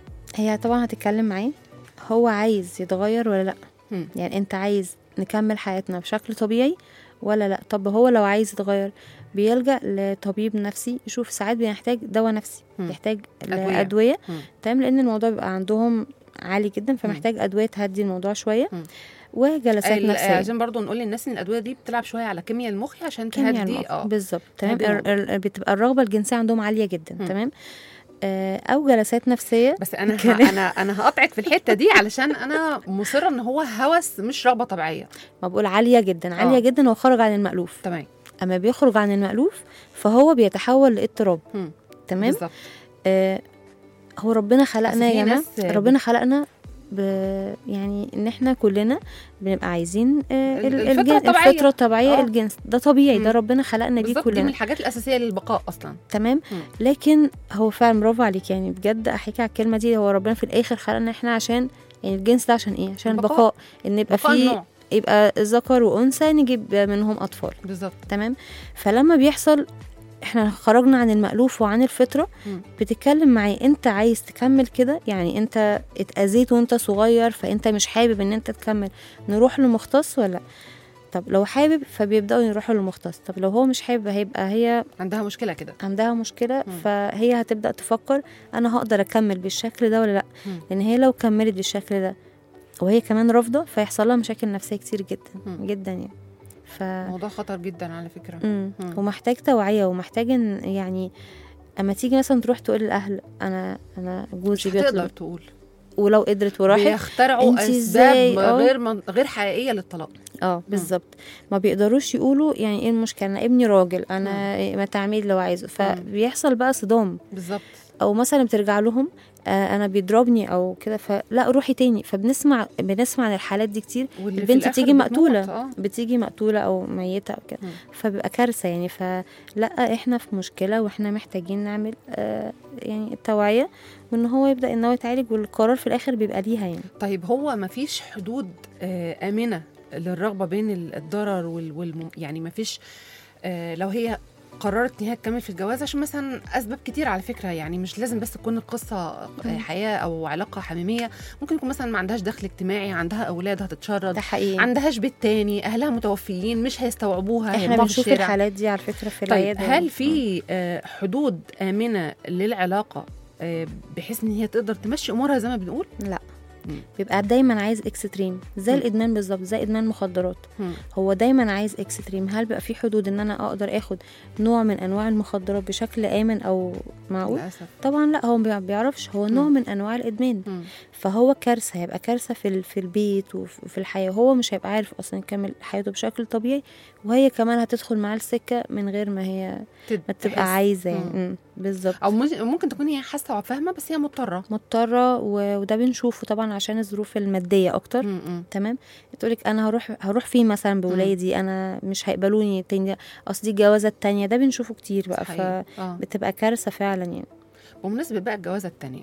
هي طبعا هتتكلم معاه هو عايز يتغير ولا لا مم. يعني انت عايز نكمل حياتنا بشكل طبيعي ولا لا طب هو لو عايز يتغير بيلجأ لطبيب نفسي يشوف ساعات بيحتاج دواء نفسي مم. بيحتاج أدوية. أدوية مم. تمام لأن الموضوع بيبقى عندهم عالي جدا فمحتاج أدوية تهدي الموضوع شوية مم. وجلسات ال- نفسية عشان برضو نقول للناس ان الادويه دي بتلعب شويه على كيمياء المخ عشان كيمياء تهدي المخ اه بالظبط تمام تهدي ال- ال- بتبقى الرغبة الجنسية عندهم عالية جدا مم. تمام آه، أو جلسات نفسية بس انا ه... كلام. انا انا هقطعك في الحته دي علشان انا مصره ان هو هوس مش رغبه طبيعيه ما بقول عالية جدا عالية آه. جدا وخرج عن المألوف تمام اما بيخرج عن المألوف فهو بيتحول لاضطراب مم. تمام بالظبط آه هو ربنا بس خلقنا في يا جماعه ناس بت- ربنا خلقنا ب يعني ان احنا كلنا بنبقى عايزين آه ال- ال- الفطرة الجن- الطبيعية. الفطره الطبيعيه آه. الجنس ده طبيعي ده مم. ربنا خلقنا بيه بالظبط دي من كلنا الحاجات الاساسيه للبقاء اصلا تمام مم. لكن هو فعلا برافو عليك يعني بجد احكي على الكلمه دي هو ربنا في الاخر خلقنا احنا عشان يعني الجنس ده عشان ايه عشان البقاء. البقاء ان يبقى بقاء فيه النوع يبقى ذكر وانثى نجيب منهم اطفال بالظبط تمام فلما بيحصل احنا خرجنا عن المألوف وعن الفطرة مم. بتتكلم معاه انت عايز تكمل كده يعني انت اتأذيت وانت صغير فانت مش حابب ان انت تكمل نروح لمختص ولا لأ؟ طب لو حابب فبيبدأوا يروحوا للمختص طب لو هو مش حابب هيبقى هي عندها مشكله كده عندها مشكلة مم. فهي هتبدأ تفكر أنا هقدر أكمل بالشكل ده ولا لأ مم. لأن هي لو كملت بالشكل ده وهي كمان رافضة فيحصل لها مشاكل نفسية كتير جدا مم. جدا يعني ف... موضوع خطر جدا على فكره مم. مم. ومحتاج توعية ومحتاج إن يعني اما تيجي مثلا تروح تقول للاهل انا انا مش جوزي هتقدر بيطلب تقول ولو قدرت وراحت بيخترعوا انتي اسباب ازاي؟ آه. غير من... غير حقيقيه للطلاق اه بالظبط ما بيقدروش يقولوا يعني ايه المشكله انا ابني راجل انا إيه ما تعمل لو عايزه فبيحصل بقى صدام بالظبط او مثلا بترجع لهم آه انا بيضربني او كده فلا روحي تاني فبنسمع بنسمع عن الحالات دي كتير واللي في البنت الآخر تيجي بتموت، مقتوله آه. بتيجي مقتوله او ميته او كده مم. فبيبقى كارثه يعني فلا احنا في مشكله واحنا محتاجين نعمل آه يعني التوعيه وان هو يبدا ان هو يتعالج والقرار في الاخر بيبقى ليها يعني طيب هو ما فيش حدود آه، آمنة للرغبة بين ال- الضرر وال, والم... يعني ما فيش آه، لو هي قررت ان هي تكمل في الجواز عشان مثلا اسباب كتير على فكره يعني مش لازم بس تكون القصه آه، مم. حياه او علاقه حميميه ممكن يكون مثلا ما عندهاش دخل اجتماعي عندها اولاد هتتشرد ده حقيقي عندهاش بيت تاني اهلها متوفيين مش هيستوعبوها احنا هيرموها في بنشوف الشارع. الحالات دي على فكره في طيب العياده يعني. هل في آه، حدود امنه للعلاقه آه، بحيث ان هي تقدر تمشي امورها زي ما بنقول لا مم. بيبقى دايما عايز اكستريم زي مم. الادمان بالظبط زي ادمان مخدرات مم. هو دايما عايز اكستريم هل بقى في حدود ان انا اقدر اخد نوع من انواع المخدرات بشكل امن او معقول للاسف طبعا لا هو ما بيعرفش هو نوع مم. من انواع الادمان مم. فهو كارثه هيبقى كارثه في ال- في البيت وف- وفي الحياه هو مش هيبقى عارف اصلا يكمل حياته بشكل طبيعي وهي كمان هتدخل معاه السكه من غير ما هي تد- ما تبقى تحس. عايزه مم. يعني مم، بالظبط او مش- ممكن تكون هي حاسه وفاهمه بس هي مضطره مضطره و- وده بنشوفه طبعا عشان الظروف الماديه اكتر م- م. تمام تقولك انا هروح هروح فين مثلا بولادي انا مش هيقبلوني تاني اصل دي الجوازه التانية ده بنشوفه كتير بقى صحيح. آه. فبتبقى كارثه فعلا يعني بمناسبه بقى الجوازه التانية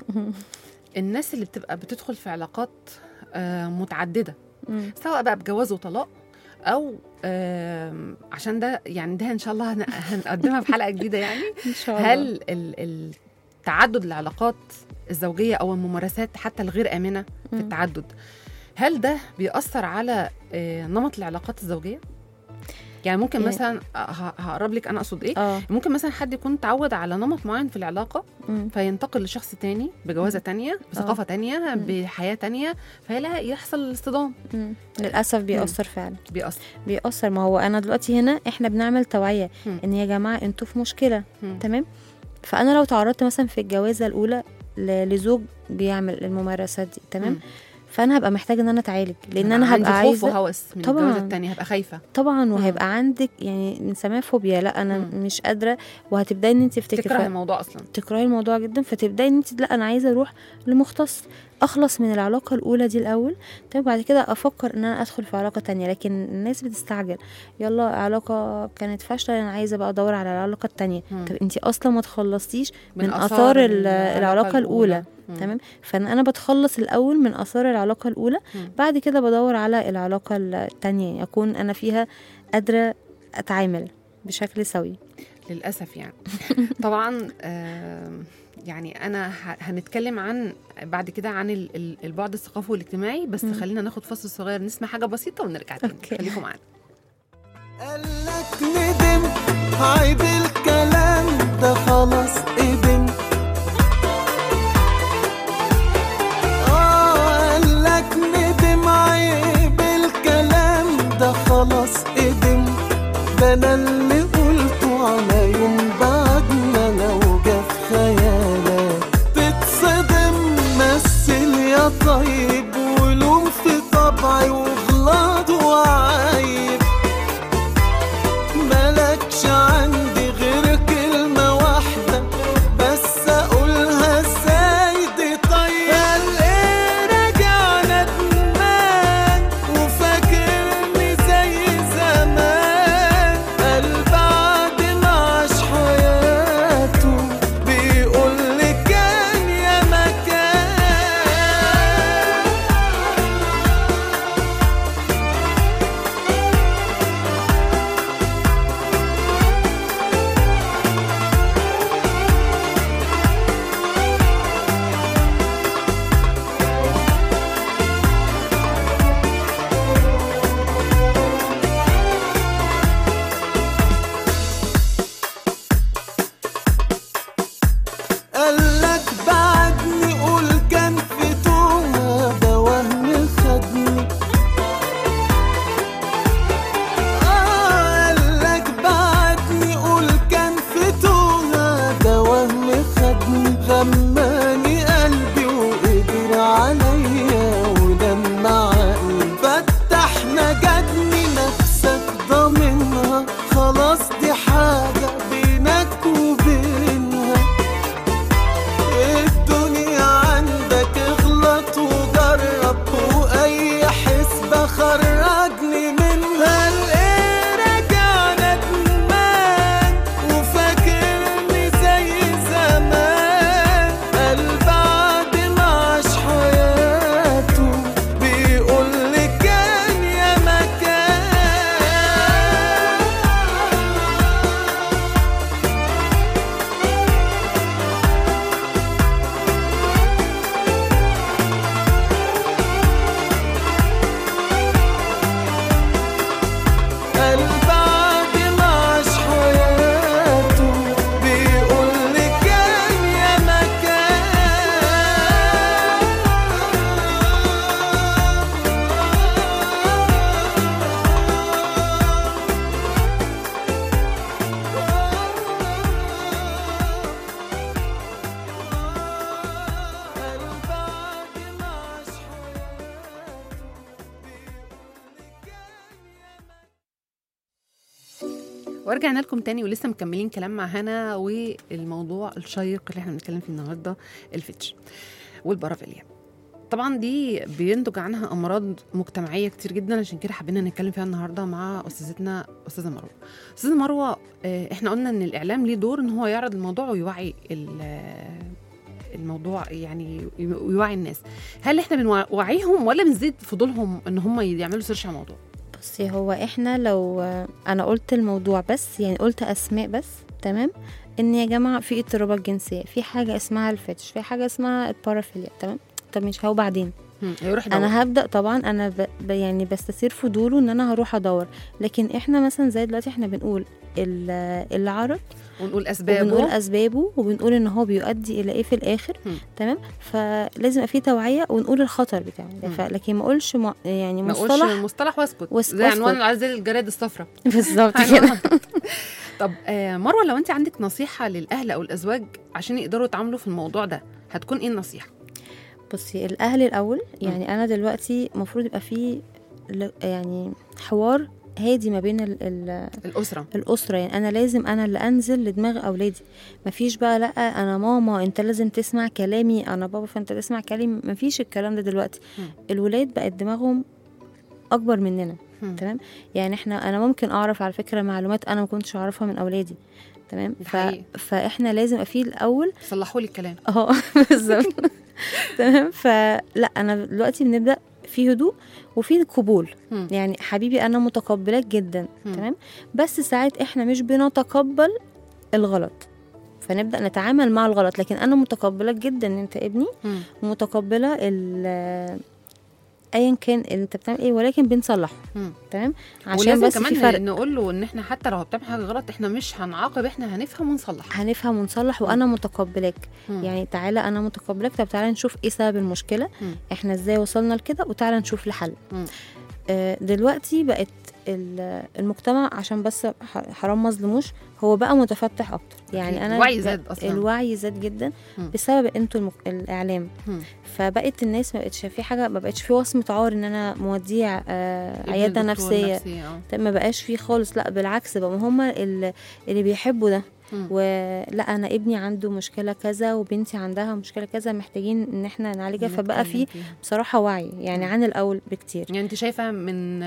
الناس اللي بتبقى بتدخل في علاقات آه، متعدده مم. سواء بقى بجواز وطلاق او آم، عشان ده يعني ده ان شاء الله هن- هنقدمها في حلقه جديده يعني ان شاء الله هل ال- ال- تعدد العلاقات الزوجيه او الممارسات حتى الغير امنه في مم. التعدد هل ده بيأثر على آه، نمط العلاقات الزوجيه؟ يعني ممكن يعني- مثلا ه- هقرب لك انا اقصد ايه اه ممكن مثلا حد يكون متعود على نمط معين في العلاقه مم. فينتقل لشخص تاني بجوازه تانية بثقافه تانية مم. بحياه تانية فيلاقي يحصل اصطدام مم. للاسف بيأثر فعلا بيأثر بيأثر ما هو انا دلوقتي هنا احنا بنعمل توعيه مم. ان يا جماعه انتوا في مشكله مم. تمام فانا لو تعرضت مثلا في الجوازه الاولى ل- لزوج بيعمل الممارسات دي تمام مم. فانا هبقى محتاجه ان انا اتعالج لان انا عندي هبقى خوف عايزه وهوس من طبعاً. الجوازه التانية هبقى خايفه طبعا وهيبقى عندك يعني بنسميها فوبيا لا انا مم. مش قادره وهتبداي ان انت تفتكري تكره ف- الموضوع اصلا تكرهي الموضوع جدا فتبداي ان انت لا انا عايزه اروح لمختص اخلص من العلاقه الاولى دي الاول تمام بعد كده افكر ان انا ادخل في علاقه تانية لكن الناس بتستعجل يلا علاقه كانت فاشله انا عايزه بقى ادور على العلاقه التانية مم. طب انت اصلا ما تخلصتيش من, آثار اثار ال- العلاقه الاولى مم. تمام فانا انا بتخلص الاول من اثار العلاقه الاولى مم. بعد كده بدور على العلاقه التانية يعني اكون انا فيها قادره اتعامل بشكل سوي للاسف يعني طبعا آم، يعني انا ه- هنتكلم عن بعد كده عن ال- ال- البعد الثقافي والاجتماعي بس مم. خلينا ناخد فصل صغير نسمع حاجه بسيطه ونرجع تاني أوكي. خليكم معانا قالك ندم عيب الكلام ده خلاص قدم آه قالك ندم عيب الكلام ده خلاص قدم ده انا اللي قلته على يوم بعد ما لو جه في خيالك تتصدم مثل يا طيب ولوم في طبعي وغلط وعيب ملكش عندي غير كلمة واحدة بس أقولها ازاي دي طيب قال ايه راجع ندمان وفاكرني زي زمان قال بعد ما عاش حياته بيقول لي كان يا مكان قالك بعدني قول كان في توها ده وهم خدني آه قالك بعدني قول كان في توها ده وهم خدني غماني قلبي وقدر عليا ولما عقلي فتحنا جدني نفسك ضامنها خلاص دي حاجة بينك وبينها الدنيا عندك اغلط وجرب واي حسبة خرجني منها الايه راجع ندمان وفاكرني زي زمان قال بعد ما عاش حياته بيقول لي كان يا مكان قال بعد ما عاش حياته بيقول لي كان يا مكان قال بعد ما عاش حياته ورجعنا لكم تاني ولسه مكملين كلام مع هنا والموضوع الشيق اللي احنا بنتكلم فيه النهارده الفتش والبارافيليا طبعا دي بينتج عنها امراض مجتمعيه كتير جدا عشان كده حبينا نتكلم فيها النهارده مع استاذتنا استاذه مروه استاذه مروه آه، احنا قلنا ان الاعلام ليه دور ان هو يعرض الموضوع ويوعي ال- آه، الموضوع يعني ويوعي الناس هل احنا بنوعيهم ولا بنزيد فضولهم ان هم يعملوا سيرش على الموضوع بصي هو احنا لو انا قلت الموضوع بس يعني قلت اسماء بس تمام ان يا جماعه في اضطرابات جنسيه في حاجه اسمها الفتش في حاجه اسمها البارافيليا تمام طب مش هو بعدين مم. هيروح يدور. انا هبدا طبعا انا ب... ب... يعني بستثير فضوله ان انا هروح ادور لكن احنا مثلا زي دلوقتي احنا بنقول ال- اللي عرض ونقول اسبابه وبنقول اسبابه وبنقول ان هو بيؤدي الى ايه في الاخر مم. تمام فلازم يبقى في توعيه ونقول الخطر بتاعه مم. ف... لكن ما اقولش م... يعني ما اقولش مصطلح مصطلح واسكت وس- زي عنوان واسكت. زي الجرايد الصفراء بالظبط كده طب آه مروه لو انت عندك نصيحه للاهل او الازواج عشان يقدروا يتعاملوا في الموضوع ده هتكون ايه النصيحه بصي الاهل الاول يعني انا دلوقتي المفروض يبقى في ل- يعني حوار هادي ما بين ال... ال... الاسره الاسره يعني انا لازم انا اللي انزل لدماغ اولادي مفيش بقى لا انا ماما انت لازم تسمع كلامي انا بابا فانت تسمع كلامي مفيش الكلام ده دلوقتي مم. الولاد بقت دماغهم اكبر مننا مم. تمام يعني احنا انا ممكن اعرف على فكره معلومات انا ما كنتش اعرفها من اولادي تمام ده ف... حقيقي. فاحنا لازم يبقى في الاول صلحوا لي الكلام اه بالظبط تمام فلا انا دلوقتي بنبدا في هدوء وفي قبول مم. يعني حبيبي انا متقبلاك جدا مم. تمام بس ساعات احنا مش بنتقبل الغلط فنبدا نتعامل مع الغلط لكن انا متقبلاك جدا ان انت ابني مم. ومتقبله ال- ايا كان اللي انت بتعمل ايه ولكن بنصلحه مم. تمام عشان ولازم بس في كمان فرق نقول له ان احنا حتى لو بتعمل حاجه غلط احنا مش هنعاقب احنا هنفهم ونصلح هنفهم ونصلح وانا متقبلاك مم. يعني تعالى انا متقبلاك طب تعالى نشوف ايه سبب المشكله مم. احنا ازاي وصلنا لكده وتعالى نشوف الحل مم. آه، دلوقتي بقت ال- المجتمع عشان بس ح- حرام ما اظلموش هو بقى متفتح اكتر يعني انا الوعي ب- زاد أصلاً. الوعي زاد جدا مم. بسبب انتوا المك... الاعلام مم. فبقت الناس ما بقتش في حاجه ما بقتش في وصمه عار ان انا موديع آه ابن عياده الدكتور نفسيه نفسية، آه. طب ما بقاش فيه خالص لا بالعكس بقى هم اللي, اللي بيحبوا ده مم. ولا انا ابني عنده مشكله كذا وبنتي عندها مشكله كذا محتاجين ان احنا نعالجها فبقى نتكلم في فيها. بصراحه وعي يعني مم. عن الاول بكتير يعني انت شايفه من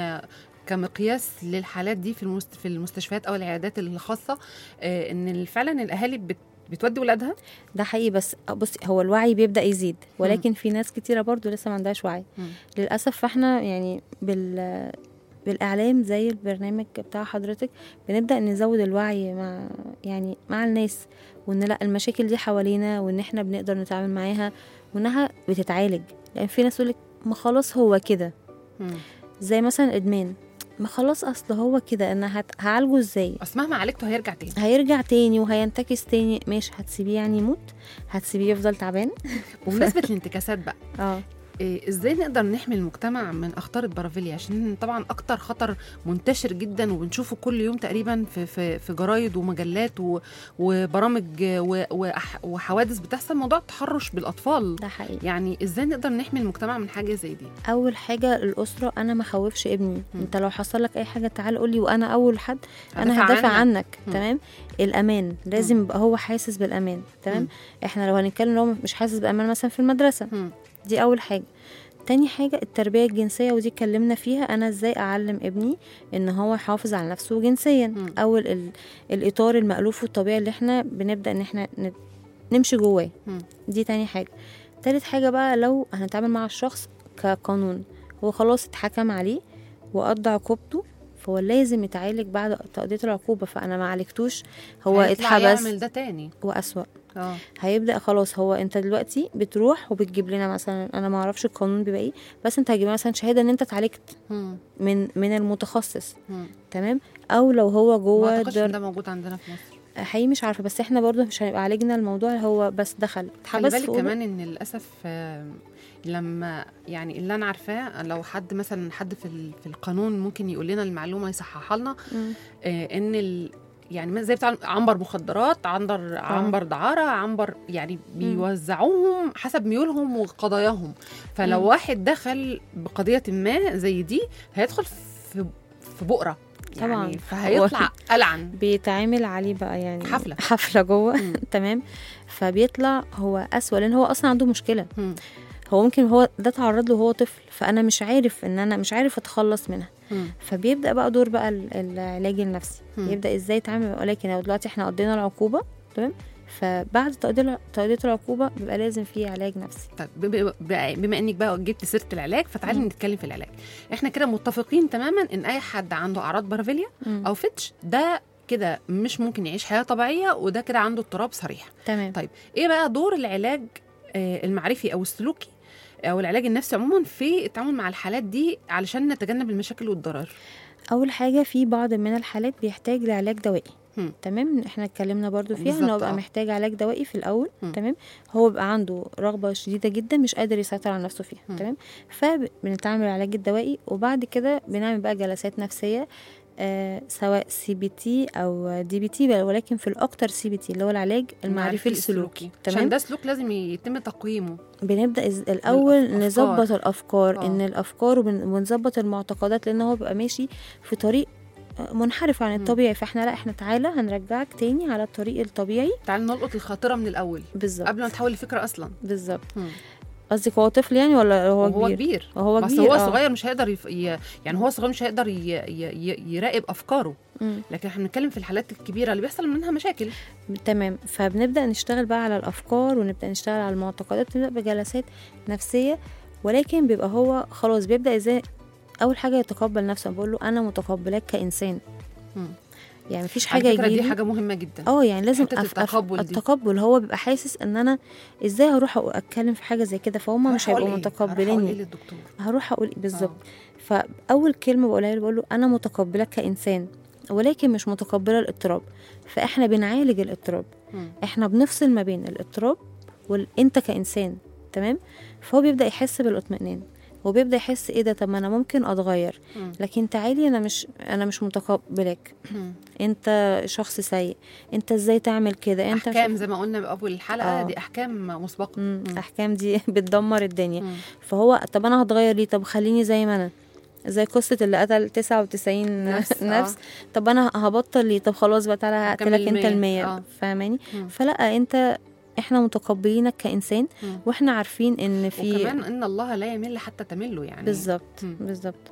كمقياس للحالات دي في المست... في المستشفيات او العيادات الخاصه آه، ان فعلا الاهالي بت... بتودي ولادها ده حقيقي بس بصي هو الوعي بيبدا يزيد ولكن في ناس كتيره برضو لسه ما عندهاش وعي مم. للاسف فاحنا يعني بال بالاعلام زي البرنامج بتاع حضرتك بنبدا نزود الوعي مع يعني مع الناس وان لا المشاكل دي حوالينا وان احنا بنقدر نتعامل معاها وانها بتتعالج لان في ناس تقول ما خلاص هو كده مم. زي مثلا الادمان ما خلاص اصل هو كده انا هت... هعالجه ازاي اصل مهما عالجته هيرجع تاني هيرجع تاني وهينتكس تاني ماشي هتسيبيه يعني يموت هتسيبيه يفضل تعبان بمناسبه الانتكاسات بقى اه إيه ازاي نقدر نحمي المجتمع من اخطار البرافيليا عشان طبعا اكتر خطر منتشر جدا وبنشوفه كل يوم تقريبا في في, في جرايد ومجلات و وبرامج و وأح- وحوادث بتحصل موضوع التحرش بالاطفال ده حقيقي يعني ازاي نقدر نحمي المجتمع من حاجه زي دي اول حاجه الاسره انا ما خوفش ابني مم. انت لو حصل لك اي حاجه تعال قول لي وانا اول حد انا هدافع هدافع عنك. عنك مم. تمام الامان لازم يبقى هو حاسس بالامان تمام مم. احنا لو هنتكلم لو مش حاسس بامان مثلا في المدرسه مم. دي اول حاجه تاني حاجة التربية الجنسية ودي اتكلمنا فيها أنا ازاي أعلم ابني إن هو يحافظ على نفسه جنسيا مم. أو ال- ال- الإطار المألوف والطبيعي اللي احنا بنبدأ إن احنا ن- نمشي جواه مم. دي تاني حاجة تالت حاجة بقى لو هنتعامل مع الشخص كقانون هو خلاص اتحكم عليه وقضى عقوبته فهو لازم يتعالج بعد تقضية العقوبة فأنا ما عالجتوش هو هيطلع اتحبس يعمل ده تاني وأسوأ اه هيبدا خلاص هو انت دلوقتي بتروح وبتجيب لنا مثلا انا ما اعرفش القانون بيبقى ايه بس انت هتجيب لنا مثلا شهاده ان انت اتعالجت مم. من من المتخصص مم. تمام او لو هو ما جوه اعتقدش ان در... ده موجود عندنا في مصر حقيقي مش عارفه بس احنا برضو مش هنبقى عالجنا الموضوع هو بس دخل خلي اتحبس بالك في أوضة. كمان ان للاسف آه، لما يعني اللي انا عارفاه لو حد مثلا حد في ال- في القانون ممكن يقول لنا المعلومه يصححها لنا مم. آه، ان ال يعني زي بتاع عنبر مخدرات عنبر عنبر دعاره عنبر يعني بيوزعوهم حسب ميولهم وقضاياهم فلو مم. واحد دخل بقضيه ما زي دي هيدخل في في بؤره طبعاً. يعني فهيطلع قلعن بيتعامل عليه بقى يعني حفلة. حفله جوه مم. تمام فبيطلع هو اسوأ لان هو اصلا عنده مشكله مم. هو ممكن هو ده اتعرض له وهو طفل فانا مش عارف ان انا مش عارف اتخلص منها مم. فبيبدا بقى دور بقى ال- العلاج النفسي مم. يبدا ازاي يتعامل ولكن لو دلوقتي احنا قضينا العقوبه تمام فبعد تقضية تقضية العقوبة بيبقى لازم في علاج نفسي طيب ب- ب- ب- بما انك بقى جبت سيره العلاج فتعالي مم. نتكلم في العلاج احنا كده متفقين تماما ان اي حد عنده اعراض برافيليا او فتش ده كده مش ممكن يعيش حياه طبيعيه وده كده عنده اضطراب صريح تمام طيب ايه بقى دور العلاج آه، المعرفي او السلوكي او العلاج النفسي عموما في التعامل مع الحالات دي علشان نتجنب المشاكل والضرر اول حاجه في بعض من الحالات بيحتاج لعلاج دوائي هم. تمام احنا اتكلمنا برضو فيها بالظبط، انه بيبقى آه. محتاج علاج دوائي في الاول هم. تمام هو بيبقى عنده رغبه شديده جدا مش قادر يسيطر على نفسه فيها هم. تمام فبنتعامل العلاج الدوائي وبعد كده بنعمل بقى جلسات نفسيه آه سواء سي بي تي او دي بي تي ولكن في الاكتر سي بي تي اللي هو العلاج المعرفي السلوكي عشان تمام ده سلوك لازم يتم تقييمه بنبدا إز- الاول الأفكار. نظبط الافكار آه. ان الافكار وبن- ونظبط المعتقدات لان هو بيبقى ماشي في طريق منحرف عن مم. الطبيعي فاحنا لا احنا تعالى هنرجعك تاني على الطريق الطبيعي تعال نلقط الخاطره من الاول بالظبط قبل ما تحول الفكره اصلا بالظبط هم. قصدك هو طفل يعني ولا هو وهو كبير كبير وهو بس كبير هو آه. صغير مش هيقدر يف... ي... يعني هو صغير مش هيقدر ي... ي... ي... يراقب افكاره مم. لكن احنا بنتكلم في الحالات الكبيره اللي بيحصل منها مشاكل تمام فبنبدا نشتغل بقى على الافكار ونبدا نشتغل على المعتقدات بنبدا بجلسات نفسيه ولكن بيبقى هو خلاص بيبدا ازاي اول حاجه يتقبل نفسه بقول له انا متقبلاك كانسان مم. يعني مفيش على حاجه فكره يجي دي حاجه مهمه جدا اه يعني لازم حتة أف... أف... التقبل دي. التقبل هو بيبقى حاسس ان انا ازاي هروح أ- اتكلم في حاجه زي كده فهم مش هروح هيبقوا أقول إيه؟ هروح أقول إيه متقبليني للدكتور هروح اقول إيه بالظبط فاول كلمه بقولها له بقول له انا متقبلك كانسان ولكن مش متقبله الاضطراب فاحنا بنعالج الاضطراب مم. احنا بنفصل ما بين الاضطراب وانت كانسان تمام فهو بيبدا يحس بالاطمئنان وبيبدا يحس ايه ده طب ما انا ممكن اتغير مم. لكن تعالي انا مش انا مش متقبلك مم. انت شخص سيء انت ازاي تعمل كده انت مش احكام زي ما قلنا باول الحلقه آه. دي احكام مسبقه مم. مم. احكام دي بتدمر الدنيا مم. فهو طب انا هتغير ليه طب خليني زي ما انا زي قصة اللي قتل 99 نفس، نفس, آه. نفس. طب انا هبطل ليه طب خلاص بقى تعالى هكمل هقتلك انت المية. المية آه. فاهماني مم. فلا انت احنا متقبلينك كانسان مم. واحنا عارفين ان في وكمان ان الله لا يمل حتى تمله يعني بالظبط مم. بالظبط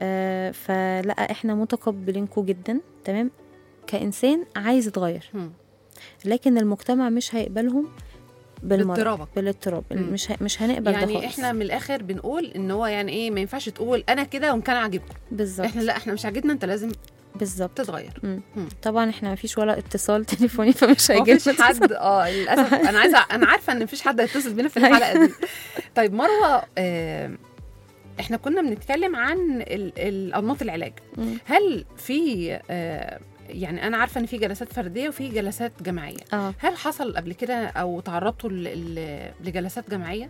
آه فلا احنا متقبلينكم جدا تمام كانسان عايز يتغير مم. لكن المجتمع مش هيقبلهم بالمرض باضطرابك. بالاضطراب مم. مش ه... مش هنقبل ده يعني خالص احنا من الاخر بنقول ان هو يعني ايه ما ينفعش تقول انا كده وان كان عاجبكم بالظبط احنا لا احنا مش عاجبنا انت لازم بالظبط تتغير مم. مم. طبعا احنا ما فيش ولا اتصال تليفوني فمش ما هيجي فيش حد اه للاسف انا عايزه انا عارفه ان مفيش حد هيتصل بينا في الحلقه دي طيب مروه آه احنا كنا بنتكلم عن ال- ال- انماط العلاج مم. هل في آه يعني انا عارفه ان في جلسات فرديه وفي جلسات جماعيه اه هل حصل قبل كده او تعرضتوا ل- ل- لجلسات جماعيه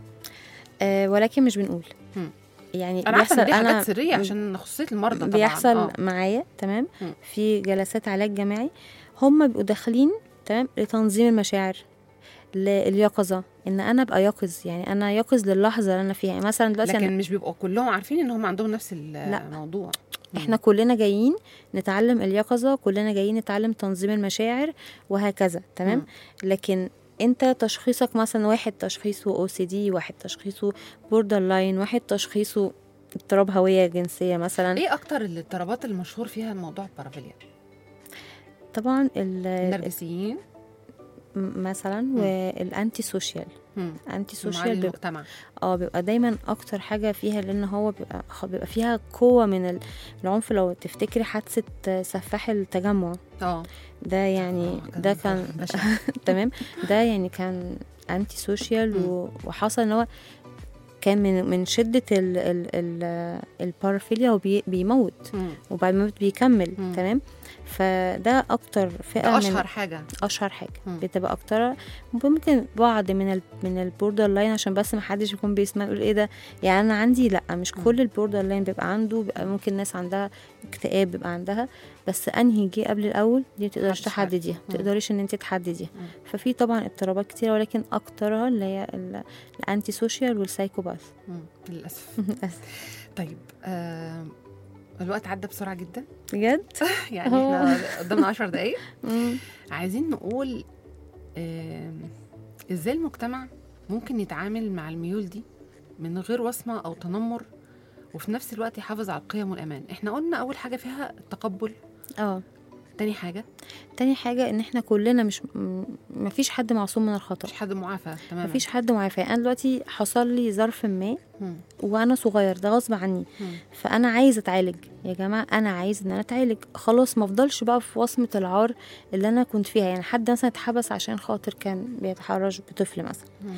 آه، ولكن مش بنقول مم. يعني انا عارفه ان دي بيحصل حاجات سريه عشان خصوصيه المرضى طبعا بيحصل آه. معايا تمام مم. في جلسات علاج جماعي هم بيبقوا داخلين تمام لتنظيم المشاعر لليقظه ان انا ابقى يقظ يعني انا يقظ للحظه اللي انا فيها يعني مثلا دلوقتي أنا لكن مش بيبقوا كلهم عارفين ان هم عندهم نفس الموضوع احنا كلنا جايين نتعلم اليقظه كلنا جايين نتعلم تنظيم المشاعر وهكذا تمام مم. لكن انت تشخيصك مثلا واحد تشخيصه او سي دي واحد تشخيصه بوردر لاين واحد تشخيصه اضطراب هويه جنسيه مثلا ايه اكتر الاضطرابات المشهور فيها موضوع البارافيليا طبعا ال- النرجسيين م- مثلا والانتي سوشيال مم. انتي معالي سوشيال بيبقى المجتمع اه بيبقى دايما اكتر حاجه فيها لان هو بيبقى خ- بيبقى فيها قوه من ال- العنف لو تفتكري حادثه سفاح التجمع اه ده يعني آه، ده كان بشع. تمام ده يعني كان انتي سوشيال مم. و- وحصل ان هو كان من من شده ال ال ال البارافيليا وبيموت مم. وبعد ما يموت بيكمل مم. تمام فده اكتر فئه ده من اشهر حاجه اشهر حاجه مم. بتبقى اكتر ممكن بعض من ال من البوردر لاين عشان بس ما حدش يكون بيسمع يقول ايه ده يعني انا عندي لا مش مم. كل البوردر لاين بيبقى عنده بيبقى ممكن ناس عندها اكتئاب بيبقى عندها بس انهي جه قبل الاول دي متقدرش محدش عارف. تحدديها مم. متقدريش ان انت تحدديها مم. ففي طبعا اضطرابات كتيره ولكن اكترها اللي هي ال- الانتي سوشيال والسايكوباث مم. للاسف طيب آه الوقت عدى بسرعه جدا بجد يعني احنا قدامنا 10 دقايق مم. عايزين نقول آه ازاي المجتمع ممكن يتعامل مع الميول دي من غير وصمه او تنمر وفي نفس الوقت يحافظ على القيم والامان احنا قلنا اول حاجه فيها التقبل اه تاني حاجه تاني حاجه ان احنا كلنا مش م- مفيش حد معصوم من الخطا مفيش حد معافى تماما مفيش حد معافى انا دلوقتي حصل لي ظرف ما مم. وانا صغير ده غصب عني مم. فانا عايزه اتعالج يا جماعه انا عايز ان انا اتعالج خلاص ما افضلش بقى في وصمه العار اللي انا كنت فيها يعني حد مثلا اتحبس عشان خاطر كان بيتحرش بطفل مثلا مم.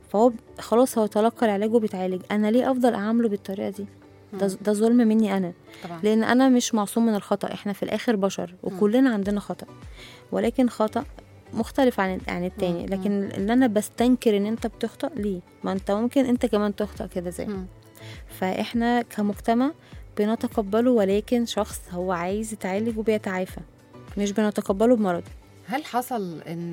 فهو ب- خلاص هو تلقى العلاج وبيتعالج انا ليه افضل اعامله بالطريقه دي ده, ده ظلم مني انا طبعا لان انا مش معصوم من الخطا احنا في الاخر بشر وكلنا عندنا خطا ولكن خطا مختلف عن عن التاني مم. لكن اللي انا بستنكر ان انت بتخطأ ليه ما انت ممكن انت كمان تخطأ كده زي مم. فاحنا كمجتمع بنتقبله ولكن شخص هو عايز يتعالج وبيتعافى مش بنتقبله بمرض هل حصل ان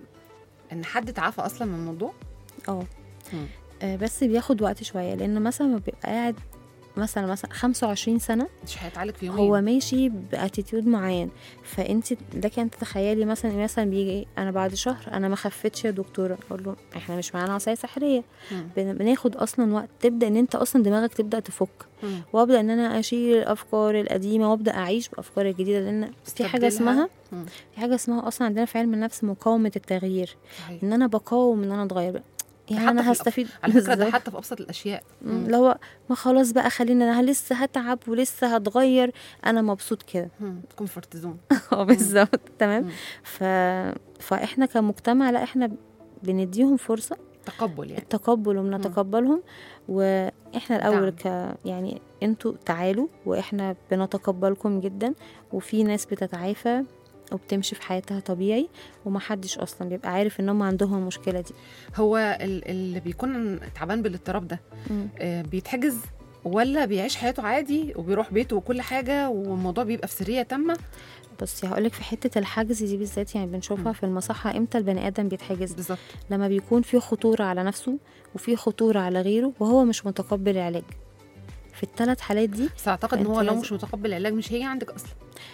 ان حد اتعافى اصلا من الموضوع اه مم. آه، بس بياخد وقت شويه لان مثلا ما بيبقى قاعد مثلا مثلا 25 سنه مش هيتعالج في يومين هو ماشي باتيتيود معين فانت لك ان تتخيلي مثلا مثلا بيجي انا بعد شهر انا ما خفتش يا دكتوره اقول له احنا مش معانا عصايه سحريه مم. بن- بناخد اصلا وقت تبدا ان انت اصلا دماغك تبدا تفك مم. وابدا ان انا اشيل الافكار القديمه وابدا اعيش بافكار الجديده لان في حاجه تستبدلها. اسمها مم. في حاجه اسمها اصلا عندنا في علم النفس مقاومه التغيير صحيح. ان انا بقاوم ان انا اتغير يعني حتى في انا الأف- هستفيد على فكره ده بالظبط. حتى في ابسط الاشياء مم، مم. اللي هو ما خلاص بقى خلينا انا لسه هتعب ولسه هتغير انا مبسوط كده كومفورت زون اه بالظبط تمام مم. ف... فاحنا كمجتمع لا احنا بنديهم فرصه تقبل يعني التقبل وبنتقبلهم واحنا الاول دعم. ك يعني انتوا تعالوا واحنا بنتقبلكم جدا وفي ناس بتتعافى وبتمشي في حياتها طبيعي ومحدش اصلا بيبقى عارف ان هم عندهم المشكله دي هو ال- اللي بيكون تعبان بالاضطراب ده مم. آه، بيتحجز ولا بيعيش حياته عادي وبيروح بيته وكل حاجه والموضوع بيبقى في سريه تامه بصي هقولك في حته الحجز دي بالذات يعني بنشوفها مم. في المصحه امتى البني ادم بيتحجز بالظبط لما بيكون في خطورة على نفسه وفي خطورة على غيره وهو مش متقبل العلاج في الثلاث حالات دي بس اعتقد ان فأنت هو لو لازم- مش متقبل العلاج مش هيجي عندك اصلا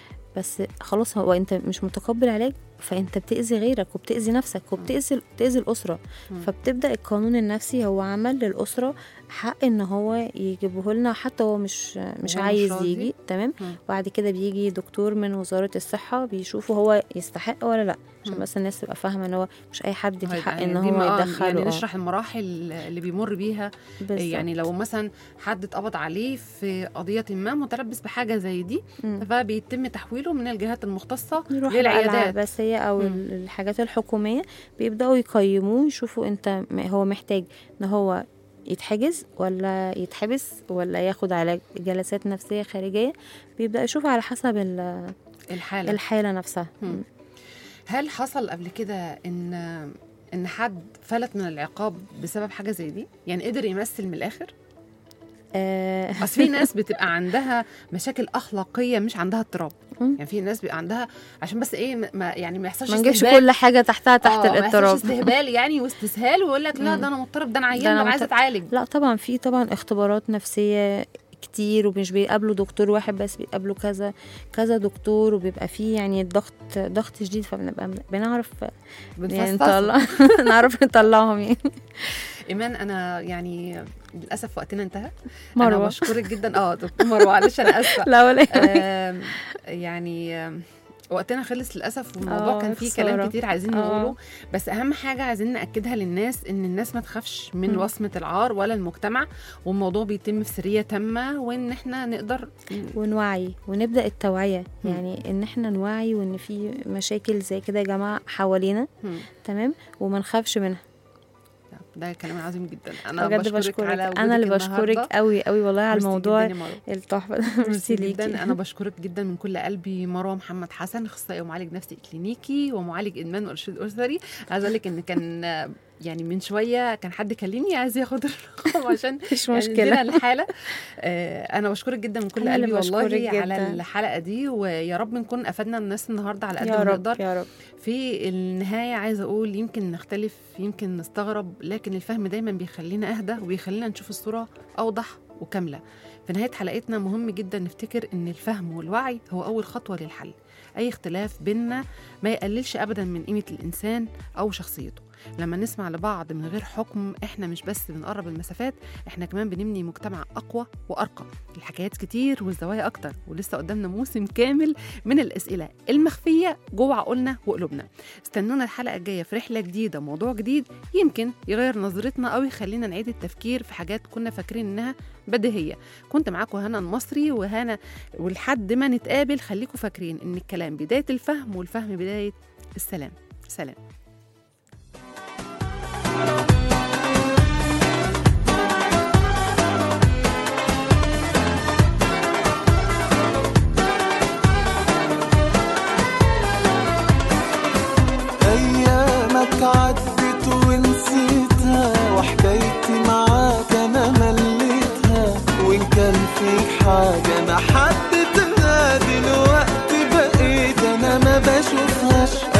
بس خلاص هو انت مش متقبل علاج فانت بتأذي غيرك وبتأذي نفسك وبتأذي بتأذي الأسرة مم. فبتبدأ القانون النفسي هو عمل للأسرة حق ان هو يجيبه لنا حتى هو مش مش وهو مش عايز راضي. يجي تمام مم. بعد كده بيجي دكتور من وزارة الصحة بيشوفه هو يستحق ولا لا عشان مم. بس الناس تبقى فاهمة ان هو مش اي حد ليه حق يعني ان دي هو ما- آه، يدخله يعني آه. نشرح المراحل اللي بيمر بيها بالظبط. يعني لو مثلا حد اتقبض عليه في قضيه ما متلبس بحاجه زي دي مم. فبيتم تحويله من الجهات المختصه يروح بقى للعيادات العباسية أو مم. ال- الحاجات الحكومية بيبدأوا يقيموه يشوفوا أنت م- هو محتاج إن هو يتحجز ولا يتحبس ولا ياخد علاج جلسات نفسية خارجية بيبدأ يشوف على حسب ال- الحاله الحالة نفسها مم. هل حصل قبل كده ان ان حد فلت من العقاب بسبب حاجه زي دي يعني قدر يمثل من الاخر آه، اصل في ناس بتبقى عندها مشاكل اخلاقيه مش عندها اضطراب مم. يعني في ناس بيبقى عندها عشان بس ايه ما يعني ما يحصلش ما نجيبش استهبال. كل حاجة تحتها تحت آه، ما الاضطراب يحصلش استهبال يعني واستسهال ويقول لك لا مم. ده انا مضطرب ده انا ده عيان أنا ده انا عايز مضطرب. اتعالج لا طبعا في طبعا اختبارات نفسية كتير ومش بيقابلوا دكتور واحد بس بيقابلوا كذا كذا دكتور وبيبقى فيه يعني الضغط ضغط شديد فبنبقى بنعرف يعني بنفصص نطلع نعرف نطلعهم يعني ايمان انا يعني للاسف وقتنا انتهى انا مروة بشكرك جدا اه دكتور مروه معلش انا اسفه لا ولا يهمك. آم، يعني آم، وقتنا خلص للاسف والموضوع آه، كان فيه خسارة. كلام كتير عايزين آه. نقوله بس اهم حاجه عايزين ناكدها للناس ان الناس ما تخافش من مم. وصمه العار ولا المجتمع والموضوع بيتم في سريه تامه وان احنا نقدر ونوعي ونبدا التوعيه مم. يعني ان احنا نوعي وان في مشاكل زي كده يا جماعه حوالينا مم. تمام وما نخافش منها ده كلام عظيم جدا انا بجد بشكرك, بشكرك على وجودك انا اللي النهاردة. بشكرك قوي قوي والله على ميرسي الموضوع جداً يا مروة. التحفه ده ميرسي ميرسي ليكي جدا انا بشكرك جدا من كل قلبي مروه محمد حسن اخصائي ومعالج نفسي كلينيكي ومعالج ادمان وارشاد اسري عايزه اقول لك ان كان آه، يعني من شويه كان حد كلمني عايز ياخد الرقم عشان مش يعني مشكله نزلنا الحاله آه، انا بشكرك جدا من كل أنا اللي قلبي والله بشكرك على جداً. الحلقه دي ويا رب نكون افدنا الناس النهارده على قد يا ما رب نقدر يا رب في النهاية عايزة أقول يمكن نختلف يمكن نستغرب لكن الفهم دايما بيخلينا أهدى وبيخلينا نشوف الصورة أوضح وكاملة في نهاية حلقتنا مهم جدا نفتكر إن الفهم والوعي هو أول خطوة للحل أي اختلاف بينا ما يقللش أبدا من قيمة الإنسان أو شخصيته لما نسمع لبعض من غير حكم احنا مش بس بنقرب المسافات احنا كمان بنبني مجتمع اقوى وارقى الحكايات كتير والزوايا اكتر ولسه قدامنا موسم كامل من الاسئله المخفيه جوه عقولنا وقلوبنا استنونا الحلقه الجايه في رحله جديده موضوع جديد يمكن يغير نظرتنا او يخلينا نعيد التفكير في حاجات كنا فاكرين انها بديهيه كنت معاكم هنا المصري وهنا ولحد ما نتقابل خليكم فاكرين ان الكلام بدايه الفهم والفهم بدايه السلام سلام فيك حاجة أنا حبيتها دلوقتي بقيت أنا ما بشوفهاش